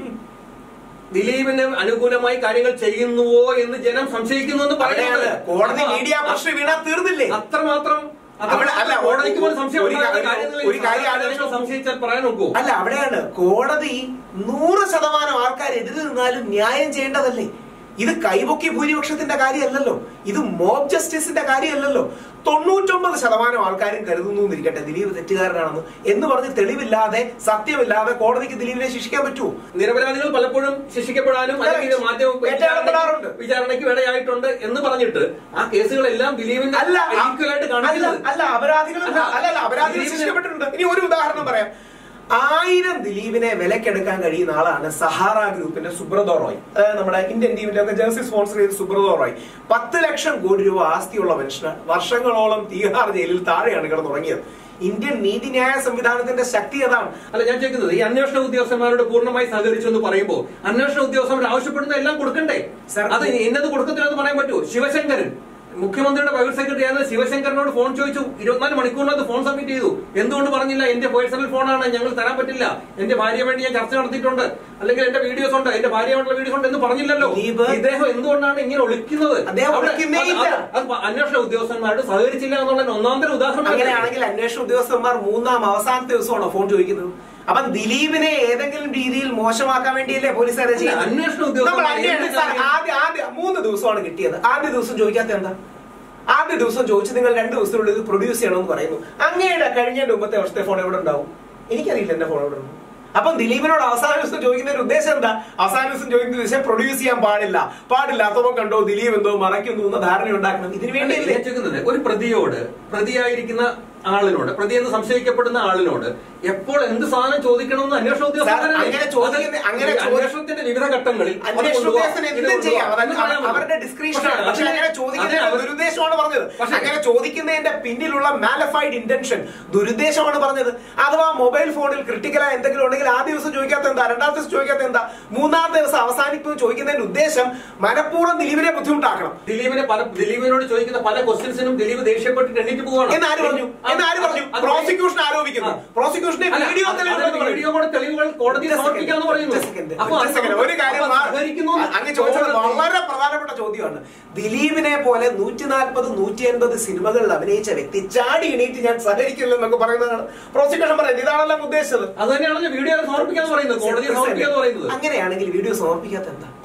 ദിലീപിന് അനുകൂലമായി കാര്യങ്ങൾ ചെയ്യുന്നുവോ എന്ന് ജനം സംശയിക്കുന്നു എന്ന് അവിടെയാണ് പറയുന്നത് കോടതി അപ്പൊ മീഡിയ പ്രശ്നം വീണാ തീർന്നില്ലേ അത്രമാത്രം അവിടെ അല്ല, കോടതിക്ക് പോലും സംശയം ഒരു കാര്യം- ഉണ്ടാകുന്ന കാര്യങ്ങളിൽ ഒരു കാര്യം സാധാരണ ആലോചിച്ച് ജനങ്ങൾ സംശയിച്ചാൽ പറയാൻ നോക്കൂ അല്ല അവിടെയാണ് കോടതി നൂറ് ശതമാനം ആൾക്കാർ എതിര് നിന്നാലും ന്യായം ചെയ്യേണ്ടതല്ലേ ഇത് കൈപൊക്കിയ ഭൂരിപക്ഷത്തിന്റെ കാര്യമല്ലല്ലോ ഇത് മോബ് ജസ്റ്റിസിന്റെ കാര്യമല്ലല്ലോ തൊണ്ണൂറ്റൊമ്പത് ശതമാനം ആൾക്കാരും കരുതുന്നു എന്നിരിക്കട്ടെ ദിലീപ് തെറ്റുകാരനാണെന്ന് എന്ന് പറഞ്ഞ് തെളിവില്ലാതെ സത്യമില്ലാതെ കോടതിക്ക് ദിലീപിനെ ശിക്ഷിക്കാൻ പറ്റുമോ നിരപരാധികൾ പലപ്പോഴും ശിക്ഷിക്കപ്പെടാനും അല്ലെങ്കിൽ മാധ്യമ വേട്ടയാടപ്പെടാറുണ്ട്. വിചാരണയ്ക്ക് വിടയായിട്ടുണ്ട് എന്ന് പറഞ്ഞിട്ട് ആ കേസുകളെല്ലാം ദിലീപിന്റെ അല്ല ആ- ഈക്വൽ ആയിട്ട് അല്ല കാണിക്കുന്നത് അല്ല അപരാധികൾ അല്ല, അല്ല അല്ല അപരാധികൾ ദിലീപിന് ശിക്ഷിക്കപ്പെട്ടിട്ടുണ്ട് ഇനി ഒരു ഉദാഹരണം പറയാം ആയിരം ദിലീപിനെ വിലക്കെടുക്കാൻ കഴിയുന്ന ആളാണ് സഹാറ ഗ്രൂപ്പിന്റെ സുബ്രതോ റോയ് അതായത് നമ്മുടെ ഇന്ത്യൻ ടീമിന്റെ ഒക്കെ ജേഴ്സി സ്പോൺസർ ചെയ്ത സുബ്രതോ റോയ് പത്ത് ലക്ഷം കോടി രൂപ ആസ്തിയുള്ള മനുഷ്യന് വർഷങ്ങളോളം തീഹാർ ജയിലിൽ താഴെയാണ് കിടന്നുറങ്ങിയത് ഇന്ത്യൻ നീതിന്യായ സംവിധാനത്തിന്റെ ശക്തി അതാണ് അല്ല ഞാൻ ചോദിക്കുന്നത് ഈ അന്വേഷണ ഉദ്യോഗസ്ഥന്മാരോട് പൂർണ്ണമായി സഹകരിച്ചു എന്ന് പറയുമ്പോൾ അന്വേഷണ ഉദ്യോഗസ്ഥന്മാർ ആവശ്യപ്പെടുന്ന എല്ലാം കൊടുക്കണ്ടേ സർ, അത് ഇന്നത് കൊടുക്കത്തില്ലെന്ന് പറയാൻ പറ്റുമോ ശിവശങ്കരൻ മുഖ്യമന്ത്രിയുടെ പ്രൈവറ്റ് സെക്രട്ടറി ആയിരുന്ന ശിവശങ്കറിനോട് ഫോൺ ചോദിച്ചു ഇരുപത്തിനാല് മണിക്കൂറിനകത്ത് ഫോൺ സബ്മിറ്റ് ചെയ്തു എന്തുകൊണ്ട് പറഞ്ഞില്ല എന്റെ പേഴ്സണൽ ഫോണാണ് ഞങ്ങൾ തരാൻ പറ്റില്ല എന്റെ ഭാര്യയെ വേണ്ടി ഞാൻ ചർച്ച നടത്തിയിട്ടുണ്ട് അല്ലെങ്കിൽ എന്റെ വീഡിയോസ് ഉണ്ട് എന്റെ ഭാര്യയായിട്ടുള്ള വീഡിയോസ് ഉണ്ട് എന്ന് പറഞ്ഞില്ലല്ലോ ദിലീപ് ഇദ്ദേഹം എന്തുകൊണ്ടാണ് ഇങ്ങനെ ഒളിക്കുന്നത് അദ്ദേഹം അവിടെ- ഒളിക്കുന്നേ അത് ഇല്ല. അത് അന്വേഷണ ഉദ്യോഗസ്ഥന്മാരോട് സഹകരിച്ചില്ല എന്നുള്ള ഒന്നാന്തര ഉദാഹരണം അങ്ങനെയാണെങ്കിൽ അന്വേഷണ ഉദ്യോഗസ്ഥന്മാർ മൂന്നാം അവസാനത്തെ ദിവസമാണോ ഫോൺ ചോദിക്കുന്നത് അപ്പം ദിലീപിനെ ഏതെങ്കിലും രീതിയിൽ മോശമാക്കാൻ വേണ്ടിയല്ലേ പോലീസുകാരെ ചെയ്യുന്നത്? അന്വേഷണ ഉദ്യോഗസ്ഥന്മാർ നമ്മൾ അന്വേഷണം- എന്ത് സാർ, കാര്യം- ആദ്യ ആദ്യ മൂന്ന് ദിവസമാണ് കിട്ടിയത് ആദ്യ ദിവസം ചോദിക്കാത്ത എന്താ ആദ്യ ദിവസം ചോദിച്ച് നിങ്ങൾ രണ്ട് ദിവസത്തിനുള്ളിൽ ഇത് പ്രൊഡ്യൂസ് ചെയ്യണമെന്ന് പറയുന്നു അങ്ങയുടെ കഴിഞ്ഞ മുമ്പത്തെ വർഷത്തെ ഫോൺ എവിടെ ഉണ്ടാവും എനിക്കറിയില്ല എന്റെ ഫോൺ എവിടെ ഉണ്ട് അപ്പം ദിലീപിനോട് അവസാന ദിവസം ചോദിക്കുന്നതിന്റെ ഉദ്ദേശം എന്താ അവസാന ദിവസം ചോദിക്കുന്ന ദിവസം പ്രൊഡ്യൂസ് ചെയ്യാൻ പാടില്ല പാടില്ലാത്തവൻ കണ്ടോ ദിലീപ് എന്തോ മറയ്ക്കുന്നു എന്ന ധാരണ ഉണ്ടാക്കണം ഇതിനു അല്ല, വേണ്ടിയല്ലേ ഞാൻ ചോദിക്കുന്നത് ഒരു പ്രതിയോട് പ്രതിയായിരിക്കുന്ന ആളിനോട് പ്രതി എന്ന് സംശയിക്കപ്പെടുന്ന ആളിനോട് എപ്പോൾ എന്ത് സാധനം ചോദിക്കണമെന്ന് അന്വേഷണ ഉദ്യോഗസ്ഥന്മാരല്ലേ? അങ്ങനെ ചോദിക്കുന്ന- അത് അങ്ങനെ ഈ ചോദി- അന്വേഷണത്തിന്റെ വിവിധ ഘട്ടങ്ങളിൽ അത് അന്വേഷണ കൊണ്ടുപോകാം, ഉദ്യോഗസ്ഥന് ഇത് എന്തും കൊണ്ടുപോകാം ചെയ്യാം അതായത് എന്ന് പറയാൻ അവ- അവരുടെ പറ്റും. ഡിസ്ക്രിപ്ഷൻ ആണ് പക്ഷേ പക്ഷെ അങ്ങനെ അതിനെ- ചോദിക്കുന്നതിന്റെ അതിനെ അവർ- ദുരുദ്ദേശമാണ് പറഞ്ഞത് പക്ഷേ- അങ്ങനെ ചോദിക്കുന്നതിന്റെ പിന്നിലുള്ള മാലഫൈഡ് ഇന്റൻഷൻ ദുരുദ്ദേശമാണ് പറഞ്ഞത് അഥവാ മൊബൈൽ ഫോണിൽ ക്രിട്ടിക്കലായ എന്തെങ്കിലും ഉണ്ടെങ്കിൽ ആ ദിവസം ചോദിക്കാത്ത എന്താ രണ്ടാമത്തെ ദിവസം ചോദിക്കാത്ത എന്താ മൂന്നാമത്തെ ദിവസം അവസാനിക്കുന്നു ചോദിക്കുന്നതിന്റെ ഉദ്ദേശം മനഃപൂർവ്വം ദിലീപിനെ ബുദ്ധിമുട്ടാക്കണം ദിലീപിനെ പല ദിലീപിനോട് ചോദിക്കുന്ന പല ക്വസ്റ്റ്യൻസിനും ദിലീപ് ദേഷ്യപ്പെട്ടിട്ട് എണ്ണിട്ട് പോവാണ് എന്ന് ആര് പറഞ്ഞു ആ, എന്ന് ആര് പറഞ്ഞു അത് പ്രോസിക്യൂഷൻ ആരോപിക്കുന്നു ആ. പ്രോസിക്യൂഷന്റെ അല്ല, വീഡിയോ അത് തെളിവുകൾ അതിന് വീഡിയോ കൂടെ തെളിവുകൾ കോടതിയിൽ Just a second, സമർപ്പിക്കാന്ന് പറയുന്നു just a second, അപ്പൊ just a second. ഒരു കാര്യം അപ്പൊ മാ- സഹകരിക്കുന്നു അങ്ങ് ചോദിച്ചത് കോടതി- വളരെ പ്രധാനപ്പെട്ട ചോദ്യമാണ് ദിലീപിനെ പോലെ നൂറ്റി നാൽപ്പത് നൂറ്റി അൻപത് സിനിമകളിൽ അഭിനയിച്ച വ്യക്തി ചാടി എണീറ്റ് ഞാൻ സഹകരിക്കില്ല എന്നൊക്കെ പറയുന്നതാണ് പ്രോസിക്യൂഷൻ പറയുന്നത് ഇതാണല്ലോ ഉദ്ദേശിച്ചത് അത് തന്നെയാണ് വീഡിയോ സമർപ്പിക്കാന്ന് പറയുന്നത് കോടതിയെ സമർപ്പിക്കാന്ന് പറയുന്നത് അങ്ങനെയാണെങ്കിൽ വീഡിയോ സമർപ്പിക്കാത്ത എന്താ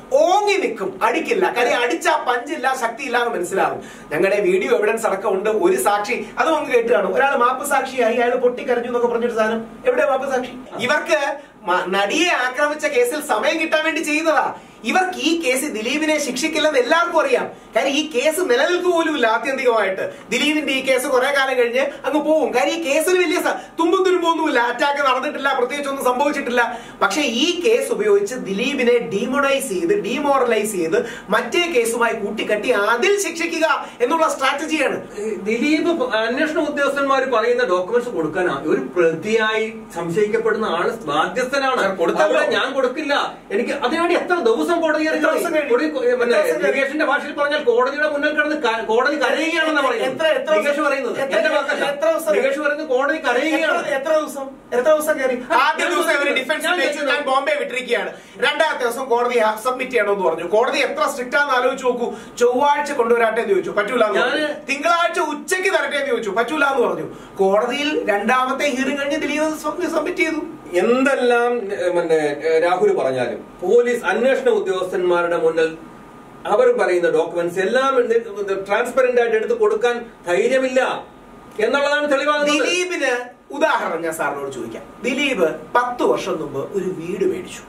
ഓങ്ങി നിൽക്കും അടിക്കില്ല കാര്യം അടിച്ചാ പഞ്ചില്ല ശക്തിയില്ല എന്ന് മനസ്സിലാവും ഞങ്ങളുടെ വീഡിയോ എവിഡൻസ് അടക്കം ഉണ്ട് ഒരു സാക്ഷി അത് നമുക്ക് കേട്ട് കാണും ഒരാൾ മാപ്പ് സാക്ഷിയായി അയാൾ പൊട്ടിക്കരഞ്ഞു എന്നൊക്കെ പറഞ്ഞൊരു സാധനം എവിടെ മാപ്പ് സാക്ഷി ഇവർക്ക് മ- നടിയെ ആക്രമിച്ച കേസിൽ സമയം കിട്ടാൻ വേണ്ടി ചെയ്യുന്നതാ ഇവർക്ക് ഈ കേസ് ദിലീപിനെ ശിക്ഷിക്കില്ലെന്ന് എല്ലാവർക്കും അറിയാം കാര്യം ഈ കേസ് നിലനിൽക്കുക പോലുമില്ല ആത്യന്തികമായിട്ട് ദിലീപിന്റെ ഈ കേസ് കുറെ കാലം കഴിഞ്ഞ് അങ്ങ് പോവും കാര്യം ഈ കേസിന് വലിയ സ- തുമ്പും തുരുമ്പൊന്നുമില്ല അറ്റാക്ക് നടന്നിട്ടില്ല പ്രത്യേകിച്ച് ഒന്നും സംഭവിച്ചിട്ടില്ല പക്ഷേ ഈ കേസ് ഉപയോഗിച്ച് ദിലീപിനെ ഡീമോണൈസ് ചെയ്ത് ഡീമോറലൈസ് ചെയ്ത് മറ്റേ കേസുമായി കൂട്ടിക്കെട്ടി അതിൽ ശിക്ഷിക്കുക എന്നുള്ള സ്ട്രാറ്റജിയാണ് ഈ ദിലീപ് പ- അന്വേഷണ ഉദ്യോഗസ്ഥന്മാർ പറയുന്ന ഡോക്യുമെന്റ്സ് കൊടുക്കാൻ ഒരു പ്രതിയായി സംശയിക്കപ്പെടുന്ന ആള് ബാധ്യസ്ഥനാണ് സാർ, കൊടുത്തല്ലോ. അവിടെ ഞാൻ കൊടുക്കില്ല എനിക്ക് അതിനുവേണ്ടി എത്ര ദിവസം കോടതി എത്ര ദിവസം കഴിഞ്ഞു? കോടതി- പിന്നെ എത്ര ദിവസം കഴിഞ്ഞു? നികേഷിന്റെ ഭാഷയിൽ പറഞ്ഞാൽ കോടതിയുടെ മുന്നിൽ കിടന്ന് ക- കോടതി കരയുകയാണെന്ന് എത്ര- പറയുന്നത് എത്ര- എത്ര നികേഷ് ദിവസം- പറയുന്നത് എത്ര- എന്റെ വാക്കല്ല എത്ര ദിവസം- നികേഷ് പറയുന്നത് കോടതി കരയുകയാണ് എത്ര- എത്ര ദിവസം എത്ര ദിവസം കയറി ആദ്യ ഞാൻ ദിവസം ഇവര് ചോദിക്കുന്നത് ഡിഫൻസ് ഞാൻ ഉന്നയിച്ചു ഞാൻ ചോദിക്കുന്നത് ബോംബെ വിട്ടിരിക്കുകയാണ് രണ്ടാമത്തെ ദിവസം കോടതി സബ്മിറ്റ് ചെയ്യണമെന്ന് പറഞ്ഞു കോടതി എത്ര സ്ട്രിക്റ്റ് ആണെന്ന് ആലോചിച്ച് നോക്കൂ ചൊവ്വാഴ്ച കൊണ്ടുവരാട്ടെ എന്ന് ചോദിച്ചു പറ്റൂല എന്ന് പറഞ്ഞു. ഞാന് തിങ്കളാഴ്ച ഉച്ചയ്ക്ക് തരട്ടെ എന്ന് ചോദിച്ചു പറ്റൂല എന്ന് പറഞ്ഞു കോടതിയിൽ രണ്ടാമത്തെ ഹിയറിംഗ് കഴിഞ്ഞ് ദിലീപ് സബ്മിറ്റ് ചെയ്തു എന്തെല്ലാം ഏഹ്, പിന്നെ ഏഹ്, രാഹുൽ പറഞ്ഞാലും പോലീസ് അന്വേഷണ ഉദ്യോഗസ്ഥന്മാരുടെ മുന്നിൽ അവർ പറയുന്ന ഡോക്യുമെന്റ്സ് എല്ലാം ട്രാൻസ്പെറന്റ് ആയിട്ട് എടുത്ത് കൊടുക്കാൻ ധൈര്യമില്ല എന്നുള്ളതാണ് തെളിവാകുന്നത് ദിലീപിന് ഉദാഹരണം ഞാൻ സാറിനോട് ചോദിക്കാം ദിലീപ് പത്ത് വർഷം മുമ്പ് ഒരു വീട് മേടിച്ചു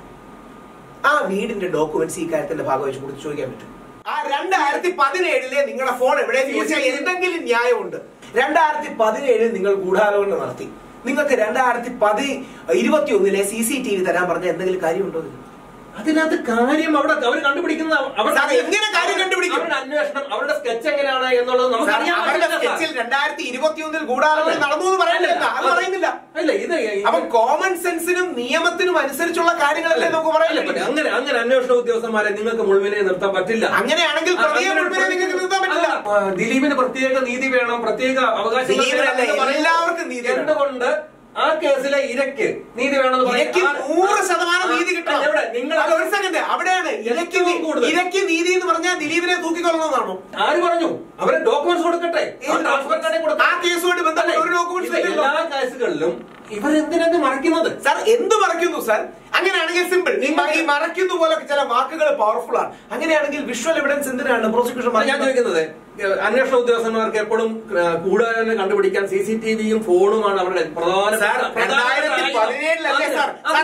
ആ വീടിന്റെ ഡോക്യുമെന്റ്സ് ഈ കാര്യത്തിന്റെ ഭാഗം വെച്ച് കൊടുത്ത് ചോദിക്കാൻ പറ്റും ആ രണ്ടായിരത്തി പതിനേഴിലെ നിങ്ങളുടെ ഫോൺ എവിടെയെന്ന് ചോദിച്ചാൽ എന്തെങ്കിലും ന്യായമുണ്ട് രണ്ടായിരത്തി പതിനേഴിൽ നിങ്ങൾ ഗൂഢാലോചന നടത്തി നിങ്ങൾക്ക് രണ്ടായിരത്തി പതി ഇരുപത്തി ഒന്നിലെ സി സി ടി വി തരാൻ പറഞ്ഞ എന്തെങ്കിലും കാര്യമുണ്ടോ ഇതിൽ? അതിനകത്ത് കാര്യം അവിടെ അവർ കണ്ടുപിടിക്കുന്നത് അവരുടെ സാർ, എങ്ങനെ കാര്യം കണ്ടുപിടിക്കും? അവരുടെ അന്വേഷണം അവരുടെ സ്കെച്ച് എങ്ങനെയാണ് എന്നുള്ളത് നമുക്ക് സാർ, അറിയാൻ അവരുടെ പറ്റില്ല, സാർ. സ്കെച്ചിൽ രണ്ടായിരത്തി ഇരുപത്തി ഒന്നിൽ ഗൂഢാലോചന നടന്നു എന്ന് പറയുന്നില്ല അത് പറയുന്നില്ല അല്ല ഇത് അപ്പൊ കോമൺ സെൻസിനും നിയമത്തിനും അനുസരിച്ചുള്ള കാര്യങ്ങളല്ലേ നമുക്ക് പറയാൻ അല്ല, പിന്നെ അങ്ങനെ അങ്ങനെ അന്വേഷണ ഉദ്യോഗസ്ഥന്മാരെ നിങ്ങൾക്ക് മുഴുവനെ നിർത്താൻ പറ്റില്ല അങ്ങനെയാണെങ്കിൽ പ്രതിയെ അങ്ങനെ മുഴുവനെ നിങ്ങൾക്ക് നിർത്താൻ പറ്റില്ല ആ, ദിലീപിന് പ്രത്യേക നീതി വേണം പ്രത്യേക അവകാശം ദിലീപിനല്ല, എന്ന് പറയുമ്പോൾ എല്ലാവർക്കും നീതി വേണം. എന്തുകൊണ്ട് ആ കേസിലെ ഇരയ്ക്ക് നീതി വേണമെന്ന് പറയും. ഇരയ്ക്ക് ആ- നൂറ് ശതമാനം ആ- നീതി കിട്ടണം അല്ല, എവിടെ? നിങ്ങൾ അല്ല, ഒരു സെക്കൻഡ് അവിടെയാണ് ഇരയ്ക്ക് ഏറ്റവും നീ- കൂടുതൽ. ഇരയ്ക്ക് നീതി എന്ന് പറഞ്ഞാൽ ദിലീപിനെ തൂക്കിക്കൊള്ളണമെന്നാണോ ആര് പറഞ്ഞു അവരെ ഡോക്യുമെന്റ്സ് കൊടുക്കട്ടെ ഏത് ട്രാൻസ്ഫർ കാർഡേ കൊടുക്കട്ടെ. ആ കേസുമായിട്ട് ബന്ധപ്പെട്ട ഒരു ഡോക്യുമെന്റ്സ് ഇല്ല, ഇല്ലല്ലോ എല്ലാ കേസുകളിലും ഇവരെന്തിനാണ് മറയ്ക്കുന്നത് സാർ എന്ത് മറയ്ക്കുന്നു സാർ അങ്ങനെയാണെങ്കിൽ സിമ്പിൾ ഈ മറയ്ക്കുന്നു പോലെ ചില വാക്കുകൾ പവർഫുൾ ആണ് അങ്ങനെയാണെങ്കിൽ വിഷ്വൽ എവിഡൻസ് എന്തിനാണ് പ്രോസിക്യൂഷൻ ഞാൻ ചോദിക്കുന്നത് ഏഹ്, അന്വേഷണ ഉദ്യോഗസ്ഥന്മാർക്ക് എപ്പോഴും കൂടാതെ കണ്ടുപിടിക്കാൻ സി സി ടി വിയും ഫോണുമാണ് അവരുടെ പ്രധാന സാർ, രണ്ടായിരത്തി പതിനേഴിലല്ലേ സാർ? സാർ,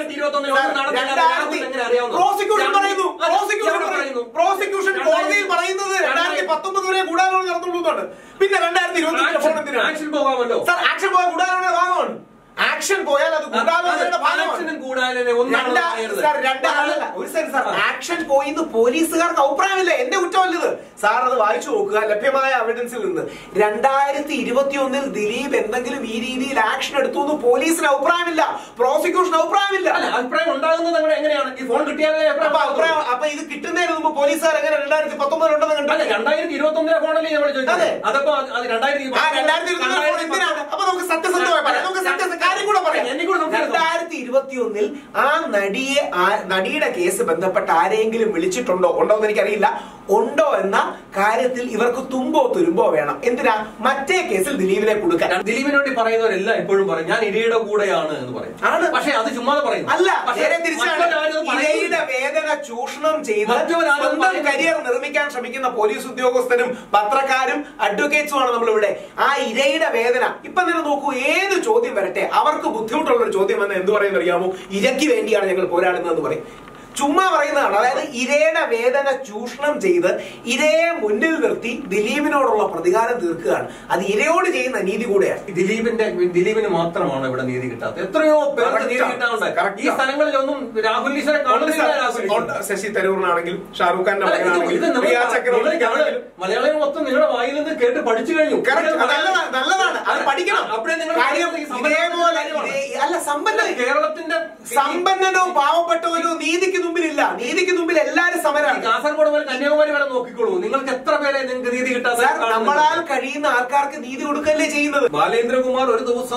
പ്രോസിക്യൂഷൻ പറയുന്നു പ്രോസിക്യൂഷൻ പറയുന്നു പ്രോസിക്യൂഷൻ കോടതിയിൽ പറയുന്നത് രണ്ടായിരത്തി പത്തൊമ്പത് വരെ ഗൂഢാലോചന നടന്നുള്ളൂന്നുണ്ട് പിന്നെ രണ്ടായിരത്തി ഇരുപത്തി ഫോൺ എന്തിനാണ് ആക്ഷൻ പോകാമല്ലോ സാർ ആക്ഷൻ പോയ ഗൂഢാലോചനയുടെ ഭാഗമാണ് ആക്ഷൻ പോയാൽ അത് ഗൂഢാലോചനയുടെ ഭാഗമാണ് ആക്ഷനും കൂടാതെ ഒന്നാണ് രണ്ടാ- പറയരുത്. സാർ, രണ്ടാ- അല്ലല്ല, ഒരു സെക്കൻഡ് സാർ ആക്ഷൻ പോയി എന്ന് പോലീസുകാർക്ക് അഭിപ്രായമില്ല എന്റെ കുറ്റമല്ലത് സാർ അത് വായിച്ചു നോക്കുക ലഭ്യമായ എവിഡൻസിൽ നിന്ന് രണ്ടായിരത്തി ഇരുപത്തി ഒന്നിൽ ദിലീപ് എന്തെങ്കിലും ഈ രീതിയിൽ ആക്ഷൻ എടുത്തു എന്ന് പോലീസിന് അഭിപ്രായമില്ല പ്രോസിക്യൂഷന് അഭിപ്രായമില്ല അല്ല അഭിപ്രായം ഉണ്ടാകുന്നത് അങ്ങനെ എങ്ങനെയാണ് ഈ ഫോൺ കിട്ടിയാലേ അഭിപ്രായം അപ്പൊ അഭിപ്രായം അപ്പൊ ഇത് കിട്ടുന്നതിന് മുമ്പ് പോലീസുകാർ എങ്ങനെ രണ്ടായിരത്തി പത്തൊമ്പതിലുണ്ടെന്ന് അല്ല കണ്ടു രണ്ടായിരത്തി ഇരുപത്തി ഒന്നിലെ ഫോണല്ലേ നമ്മൾ ചോദിച്ചത് അതെ. അതപ്പോ അത് അത് രണ്ടായിരത്തി ആ രണ്ടായിരത്തി ഇരുപത്തി ഫോൺ എന്തിനാണ് അപ്പൊ നമുക്ക് സത്യസന്ധമായി പറയാം നമുക്ക് സത്യ കാര്യം കൂടെ പറയാം എന്നെ കൂടെ സംസാരിക്കാം. രണ്ടായിരത്തി ഇരുപത്തി ഒന്നിൽ ആ നടിയെ ആ- നടിയുടെ കേസ് ബന്ധപ്പെട്ട് ആരെങ്കിലും വിളിച്ചിട്ടുണ്ടോ ഉണ്ടോ എന്ന് എനിക്കറിയില്ല ഉണ്ടോ എന്ന കാര്യത്തിൽ ഇവർക്ക് തുമ്പോ തുരുമ്പോ വേണം എന്തിനാ മറ്റേ കേസിൽ ദിലീപിനെ കൊടുക്കാൻ ദിലീപിന് വേണ്ടി പറയുന്നവരെല്ലാം ഇപ്പോഴും പറയും ഞാൻ ഇരയുടെ കൂടെയാണ് എന്ന് പറയും ആണ്. പക്ഷേ അത് ചുമ്മാതെ പറയുന്നു അല്ല പക്ഷേ നേരെ തിരിച്ചാണ് മറ്റൊരാരും അത് പറയുന്നില്ല. ഇരയുടെ വേദന ചൂഷണം ചെയ്ത് മറ്റൊരാരും സ്വന്തം പറയുന്നില്ല. കരിയർ നിർമ്മിക്കാൻ ശ്രമിക്കുന്ന പോലീസ് ഉദ്യോഗസ്ഥരും പത്രക്കാരും അഡ്വക്കേറ്റ്സുമാണ് നമ്മൾ ഇവിടെ ആ ഇരയുടെ വേദന ഇപ്പൊ നിങ്ങൾ നോക്കൂ ഏത് ചോദ്യം വരട്ടെ അവർക്ക് ബുദ്ധിമുട്ടുള്ള ഒരു ചോദ്യം എന്ന് എന്ത് പറയുന്നത് അറിയാമോ ഇരയ്ക്ക് വേണ്ടിയാണ് ഞങ്ങൾ പോരാടുന്നതെന്ന് പറയും ചുമ്മാ പറയുന്നതാണ് അതായത് ഇരയുടെ വേദന ചൂഷണം ചെയ്ത് ഇരയെ മുന്നിൽ നിർത്തി ദിലീപിനോടുള്ള പ്രതികാരം തീർക്കുകയാണ് അത് ഇരയോട് ചെയ്യുന്ന നീതി കൂടെയാണ് ഈ ദിലീപിന്റെ ദിലീപിന് മാത്രമാണ് ഇവിടെ നീതി കിട്ടാത്തത് എത്രയോ പേർക്ക് Correct നീതി ആണ്. കിട്ടാറുണ്ട് Correct ഈ സ്ഥലങ്ങളിലൊന്നും രാഹുൽ ഈശ്വരെ കാണുന്നില്ല രാഹുൽ ഈശ്വർ. ഉണ്ട്. ശശി തരൂറിനാണെങ്കിലും ഷാറൂഖ് ഖാന്റെ അല്ല, ഇത് ഇത് മകനാണെങ്കിലും നമ്മൾ- പ്രിയ നിങ്ങൾ ചക്രവർത്തിക്കാണെങ്കിലും മലയാളികൾ മൊത്തം നിങ്ങളുടെ വായിൽ നിന്ന് കേട്ട് പഠിച്ചു കഴിഞ്ഞു Correct. നിങ്ങൾ അത് നല്ലതാണ് നല്ലതാണ് അത് പഠിക്കണം അപ്പോഴേ നിങ്ങൾ കാര്യം ഈ സമ്പന്ന ഇതേപോലെ കാര്യമാണ്. ഇതേ- അല്ല സമ്പന്ന കേരളത്തിന്റെ സമ്പന്നനോ പാവപ്പെട്ടവനോ നീതിക്ക് മുമ്പിലില്ല നീതിക്ക് മുമ്പിൽ എല്ലാരും ഈ സമരമാണ് കാസർഗോഡ് മുതൽ കന്യാകുമാരി വരെ നോക്കിക്കോളൂ നിങ്ങൾക്ക് എത്ര പേരെ നിങ്ങൾക്ക് നീതി കിട്ടാത്ത സാർ നമ്മളാൽ കഴിയുന്ന ആൾക്കാർക്ക് നീതി കൊടുക്കല്ലേ ചെയ്യുന്നത് ബാലേന്ദ്രകുമാർ ഒരു ദിവസം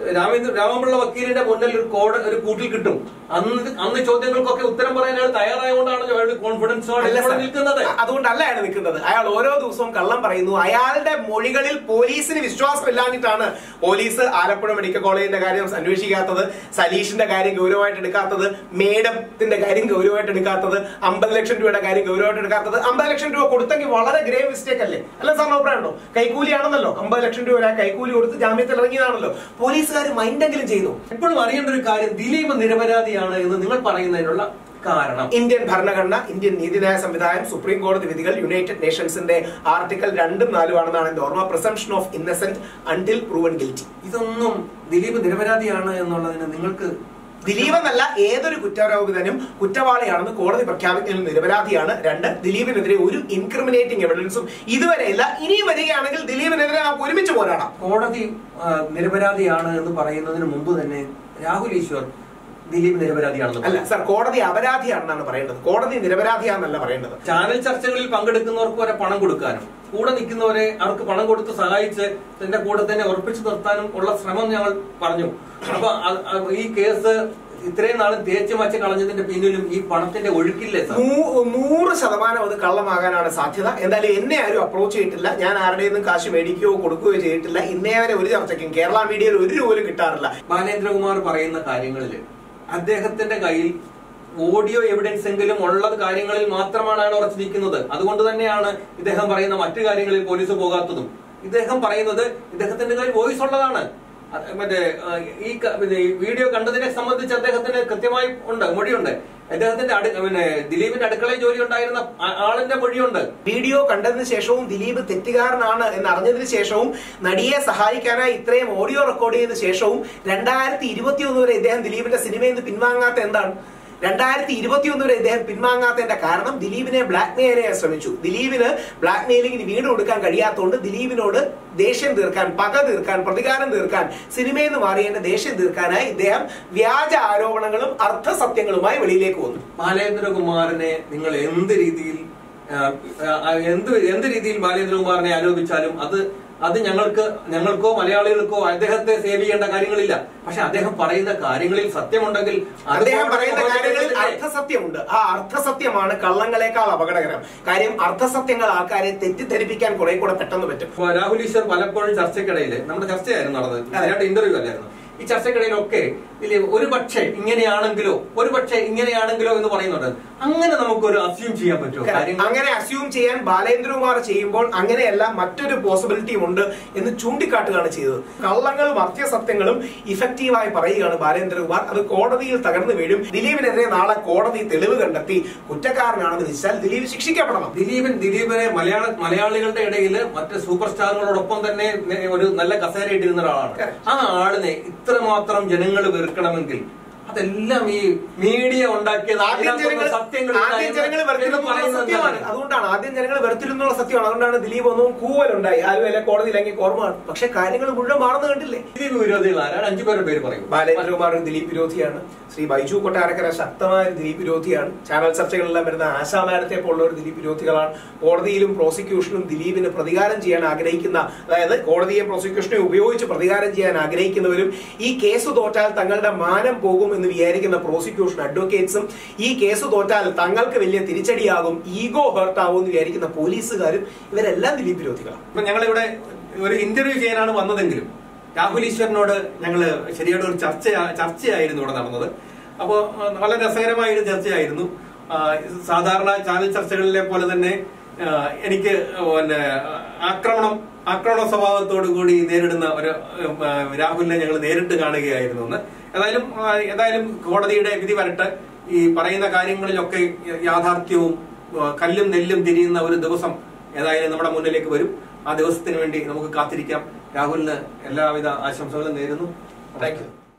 രാമേന്ദ്ര രാമപിള്ള വക്കീലിന്റെ മുന്നിൽ ഒരു കോട ഒരു കൂട്ടിൽ കിട്ടും അന്ന് അന്ന് ചോദ്യങ്ങൾക്കൊക്കെ ഉത്തരം പറയാൻ അയാൾ തയ്യാറായതുകൊണ്ടാണല്ലോ അയാൾ കോൺഫിഡൻസോടെ അല്ല ഇവിടെ സർ. നിൽക്കുന്നത് അതുകൊണ്ടല്ല അയാൾ നിൽക്കുന്നത് അയാൾ ഓരോ ദിവസവും കള്ളം പറയുന്നു അയാളുടെ മൊഴികളിൽ പോലീസിന് വിശ്വാസമില്ലാഞ്ഞിട്ടാണ് പോലീസ് ആലപ്പുഴ മെഡിക്കൽ കോളേജിന്റെ കാര്യം അന്വേഷിക്കാത്തത് സലീഷിന്റെ കാര്യം ഗൗരവമായിട്ട് എടുക്കാത്തത് മേഡത്തിന്റെ കാര്യം ഗൗരവമായിട്ട് എടുക്കാത്തത് അമ്പത് ലക്ഷം രൂപയുടെ കാര്യം ഗൗരവമായിട്ട് എടുക്കാത്തത് അമ്പത് ലക്ഷം രൂപ കൊടുത്തെങ്കിൽ വളരെ ഗ്രേവ് മിസ്റ്റേക്ക് അല്ലേ അല്ല സാറിന് അഭിപ്രായമുണ്ടോ കൈക്കൂലിയാണെന്നല്ലോ അമ്പത് ലക്ഷം രൂപ ഒരാൾ കൈക്കൂലി കൊടുത്ത് ജാമ്യത്തിൽ ഇറങ്ങിയതാണല്ലോ പോലീസുകാർ മൈൻഡെങ്കിലും ചെയ്തു എപ്പോഴും അറിയേണ്ട ഒരു കാര്യം ദിലീപ് നിരപരാധിയാണ് എന്ന് നിങ്ങൾ പറയുന്നതിനുള്ള കാരണം ഇന്ത്യൻ ഭരണഘടന ഇന്ത്യൻ നീതിന്യായ സംവിധാനം സുപ്രീം കോടതി വിധികൾ യുണൈറ്റഡ് നേഷൻസിന്റെ ആർട്ടിക്കൽ രണ്ടും നാലും ആണെന്നാണ് എന്റെ ഓർമ്മ presumption of innocent until proven guilty ഇതൊന്നും ദിലീപ് നിരപരാധിയാണ് എന്നുള്ളതിന് നിങ്ങൾക്ക് ദിലീപ് എന്നല്ല ഏതൊരു കുറ്റാരോപിതനും കുറ്റവാളിയാണെന്ന് കോടതി പ്രഖ്യാപിക്കുന്നതിൽ നിരപരാധിയാണ് രണ്ട് ദിലീപിനെതിരെ ഒരു ഇൻക്രിമിനേറ്റിംഗ് എവിഡൻസും ഇതുവരെയില്ല ഇനിയും വരികയാണെങ്കിൽ ദിലീപിനെതിരെ നമുക്ക് ഒരുമിച്ച് പോരാടാം കോടതി ആ, നിരപരാധിയാണ് എന്ന് പറയുന്നതിന് മുമ്പ് തന്നെ രാഹുൽ ഈശ്വർ ദിലീപ് നിരപരാധിയാണെന്ന് അല്ല പറഞ്ഞു. സർ കോടതി അപരാധിയാണെന്നാണ് പറയേണ്ടത് കോടതി നിരപരാധിയാണെന്നല്ല പറയേണ്ടത് ചാനൽ ചർച്ചകളിൽ പങ്കെടുക്കുന്നവർക്ക് വരെ പണം കൊടുക്കാനും കൂടെ നിൽക്കുന്നവരെ അവർക്ക് പണം കൊടുത്ത് സഹായിച്ച് തന്റെ കൂടെ തന്നെ ഉറപ്പിച്ചു നിർത്താനും ഉള്ള ശ്രമം ഞങ്ങൾ പറഞ്ഞു അപ്പൊ അത് അത് ഈ കേസ് ഇത്രയും നാളും തേച്ച് മച്ച് കളഞ്ഞതിന്റെ പിന്നിലും ഈ പണത്തിന്റെ ഒഴുക്കില്ലേ സാർ നൂ- നൂറ് ശതമാനം അത് കള്ളമാകാനാണ് സാധ്യത എന്തായാലും എന്നെ ആരും അപ്രോച്ച് ചെയ്തിട്ടില്ല ഞാൻ ആരുടെയും കാശ് മേടിക്കുകയോ കൊടുക്കുകയോ ചെയ്തിട്ടില്ല ഇന്നേ വരെ ഒരു ചർച്ചയ്ക്കും കേരള മീഡിയയിൽ ഒരു രൂപ പോലും കിട്ടാറില്ല ബാലേന്ദ്രകുമാർ പറയുന്ന കാര്യങ്ങളിൽ അദ്ദേഹത്തിന്റെ കയ്യിൽ ഓഡിയോ എവിഡൻസ് എങ്കിലും ഉള്ള കാര്യങ്ങളിൽ മാത്രമാണ് അയാൾ ഉറച്ചു നിൽക്കുന്നത് അതുകൊണ്ട് തന്നെയാണ് ഇദ്ദേഹം പറയുന്ന മറ്റു കാര്യങ്ങളിൽ പോലീസ് പോകാത്തതും ഇദ്ദേഹം പറയുന്നത് ഇദ്ദേഹത്തിന്റെ കയ്യിൽ വോയിസ് ഉള്ളതാണ് അത് മറ്റേ ആ, ഈ ക- പിന്നെ ഈ വീഡിയോ കണ്ടതിനെ സംബന്ധിച്ച് അദ്ദേഹത്തിന് കൃത്യമായി ഉണ്ട് മൊഴിയുണ്ട് അദ്ദേഹത്തിന്റെ അടു പിന്നെ ദിലീപിന്റെ അടുക്കളയിൽ ജോലി ഉണ്ടായിരുന്ന ആ- ആളിന്റെ മൊഴിയുണ്ട് വീഡിയോ കണ്ടതിന് ശേഷവും ദിലീപ് തെറ്റുകാരനാണ് എന്ന് അറിഞ്ഞതിന് ശേഷവും നടിയെ സഹായിക്കാനായി ഇത്രയും ഓഡിയോ റെക്കോർഡ് ചെയ്ത ശേഷവും രണ്ടായിരത്തി ഇരുപത്തി ഒന്ന് വരെ ഇദ്ദേഹം ദിലീപിന്റെ സിനിമയിൽ നിന്ന് പിൻവാങ്ങാത്ത എന്താണ് രണ്ടായിരത്തി ഇരുപത്തി ഒന്ന് വരെ ഇദ്ദേഹം പിൻവാങ്ങാത്തതിന്റെ കാരണം ദിലീപിനെ ബ്ലാക്ക്മെയിൽ ചെയ്യാൻ ശ്രമിച്ചു ദിലീപിന് ബ്ലാക്ക്മെയിലിംഗിന് വീണ്ടും കൊടുക്കാൻ കഴിയാത്തതുകൊണ്ട് ദിലീപിനോട് ദേഷ്യം തീർക്കാൻ പക തീർക്കാൻ പ്രതികാരം തീർക്കാൻ സിനിമയിൽ നിന്ന് മാറിയതിന്റെ ദേഷ്യം തീർക്കാനായി ഇദ്ദേഹം വ്യാജ ആരോപണങ്ങളും അർത്ഥസത്യങ്ങളുമായി വെളിയിലേക്ക് വന്നു ബാലേന്ദ്രകുമാറിനെ നിങ്ങൾ എന്ത് രീതിയിൽ ആ, ആ, എന്ത് എന്ത് രീതിയിൽ ബാലേന്ദ്രകുമാറിനെ ആരോപിച്ചാലും അത് അത് ഞങ്ങൾക്ക് ഞങ്ങൾക്കോ മലയാളികൾക്കോ അദ്ദേഹത്തെ സേവ് ചെയ്യേണ്ട കാര്യങ്ങളില്ല പക്ഷെ അദ്ദേഹം പറയുന്ന കാര്യങ്ങളിൽ സത്യമുണ്ടെങ്കിൽ അത് അദ്ദേഹം കോടതി പറയുന്ന കാര്യങ്ങളിൽ ഉപയോഗിക്കരുതല്ലേ? അർത്ഥസത്യമുണ്ട് ആ അർത്ഥസത്യമാണ് കള്ളങ്ങളെക്കാൾ അപകടകരം കാര്യം അർത്ഥസത്യങ്ങൾ ആൾക്കാരെ തെറ്റിദ്ധരിപ്പിക്കാൻ കുറെ കൂടെ പെട്ടെന്ന് പറ്റും ഇപ്പൊ രാഹുൽ ഈശ്വർ പലപ്പോഴും ചർച്ചയ്ക്കിടയിൽ നമ്മുടെ ചർച്ചയായിരുന്നു നടന്നത് അതിനായിട്ട് ഇന്റർവ്യൂ അല്ലായിരുന്നു ഈ ചർച്ചയ്ക്കിടയിലൊക്കെ ഇതിൽ ഒരു പക്ഷേ ഇങ്ങനെയാണെങ്കിലോ ഒരു പക്ഷേ ഇങ്ങനെയാണെങ്കിലോ എന്ന് പറയുന്നുണ്ട് അങ്ങനെ നമുക്കൊരു അസ്യൂം ചെയ്യാൻ പറ്റുമോ കാര്യങ്ങൾ അങ്ങനെ അസ്യൂം ചെയ്യാൻ ബാലേന്ദ്രകുമാർ ചെയ്യുമ്പോൾ അങ്ങനെയല്ല മറ്റൊരു പോസിബിലിറ്റിയും ഉണ്ട് എന്ന് ചൂണ്ടിക്കാട്ടുകയാണ് ചെയ്തത് കള്ളങ്ങളും അർത്ഥസത്യങ്ങളും ഇഫക്റ്റീവായി പറയുകയാണ് ബാലേന്ദ്രകുമാർ അത് കോടതിയിൽ തകർന്നു വീഴും ദിലീപിനെതിരെ നാളെ കോടതി തെളിവ് കണ്ടെത്തി കുറ്റക്കാരനാണെന്ന് വിധിച്ചാൽ ദിലീപ് ശിക്ഷിക്കപ്പെടണം ദിലീപൻ ദിലീപിനെ മലയാള മലയാളികളുടെ ഇടയിൽ മറ്റ് സൂപ്പർ സ്റ്റാറുകളോടൊപ്പം തന്നെ നെ- ഒരു നല്ല കസേരയിട്ടിരുന്ന ഒരാളാണ് Correct. ആ ആളിനെ ഇത്രമാത്രം ജനങ്ങൾ വെറുക്കണമെങ്കിൽ അതെല്ലാം ഈ മീഡിയ ഉണ്ടാക്കിയത് ആദ്യം അതിനകത്തുള്ള ജനങ്ങൾ സത്യങ്ങൾ ആദ്യം ജനങ്ങൾ എന്ന് വെറുത്തിരുന്നുള്ള പറയുന്നത് സത്യമാണ് എന്താണ്? അതുകൊണ്ടാണ് ആദ്യം ജനങ്ങൾ വെറുത്തിരുന്നുള്ള സത്യമാണ് അതുകൊണ്ടാണ് ദിലീപ് ഒന്നും കൂവലുണ്ടായി ആലുവയിലെ കോടതിയിൽ അങ്ങ് ഓർമ്മയാണ് പക്ഷെ കാര്യങ്ങൾ മുഴുവൻ മാറുന്നു കണ്ടില്ലേ ദിലീപ് വിരോധികൾ ആരാണ് അഞ്ചു പേരുടെ പേര് പറയും ബാലേന്ദ്രകുമാർ ഒരു ദിലീപ് വിരോധിയാണ് ശ്രീ ബൈജു കൊട്ടാരക്കര ശക്തമായ ഒരു ദിലീപ് വിരോധിയാണ് ചാനൽ ചർച്ചകളിലെല്ലാം വരുന്ന ആശാ മാഡത്തെ പോലുള്ള ഒരു ദിലീപ് വിരോധികളാണ് കോടതിയിലും പ്രോസിക്യൂഷനും ദിലീപിന് പ്രതികാരം ചെയ്യാൻ ആഗ്രഹിക്കുന്ന അതായത് കോടതിയെ പ്രോസിക്യൂഷനെ ഉപയോഗിച്ച് പ്രതികാരം ചെയ്യാൻ ആഗ്രഹിക്കുന്നവരും ഈ കേസ് തോറ്റാൽ തങ്ങളുടെ മാനം പോകും എന്ന് വിചാരിക്കുന്ന പ്രോസിക്യൂഷൻ അഡ്വക്കേറ്റ്സും ഈ കേസ് തോറ്റാൽ തങ്ങൾക്ക് വലിയ തിരിച്ചടിയാകും ഈഗോ ഹേർട്ട് ആകും എന്ന് വിചാരിക്കുന്ന പോലീസുകാരും ഇവരെല്ലാം ദിലീപ് വിരോധികളാണ് ഇപ്പൊ ഞങ്ങളിവിടെ ഒരു ഇന്റർവ്യൂ ചെയ്യാനാണ് വന്നതെങ്കിലും രാഹുൽ ഈശ്വരനോട് ഞങ്ങള് ശരിയായിട്ട് ഒരു ചർച്ച ചർച്ചയായിരുന്നു ഇവിടെ നടന്നത് അപ്പോ ആ, വളരെ രസകരമായ ഒരു ചർച്ചയായിരുന്നു ആ, സാധാരണ ചാനൽ ചർച്ചകളിലെ പോലെ തന്നെ ആ, എനിക്ക് പിന്നെ ആക്രമണം ആക്രമണ സ്വഭാവത്തോടു കൂടി നേരിടുന്ന ഒരു ആ, രാഹുലിനെ ഞങ്ങൾ നേരിട്ട് കാണുകയായിരുന്നു എന്ന് ഏതായാലും ആ, ഏതായാലും കോടതിയുടെ വിധി വരട്ടെ ഈ പറയുന്ന കാര്യങ്ങളിലൊക്കെ യാഥാർത്ഥ്യവും ആ, കല്ലും നെല്ലും തിരിയുന്ന ഒരു ദിവസം ഏതായാലും നമ്മുടെ മുന്നിലേക്ക് വരും ആ ദിവസത്തിന് വേണ്ടി നമുക്ക് കാത്തിരിക്കാം രാഹുലിന് എല്ലാവിധ ആശംസകളും നേരുന്നു താങ്ക് യു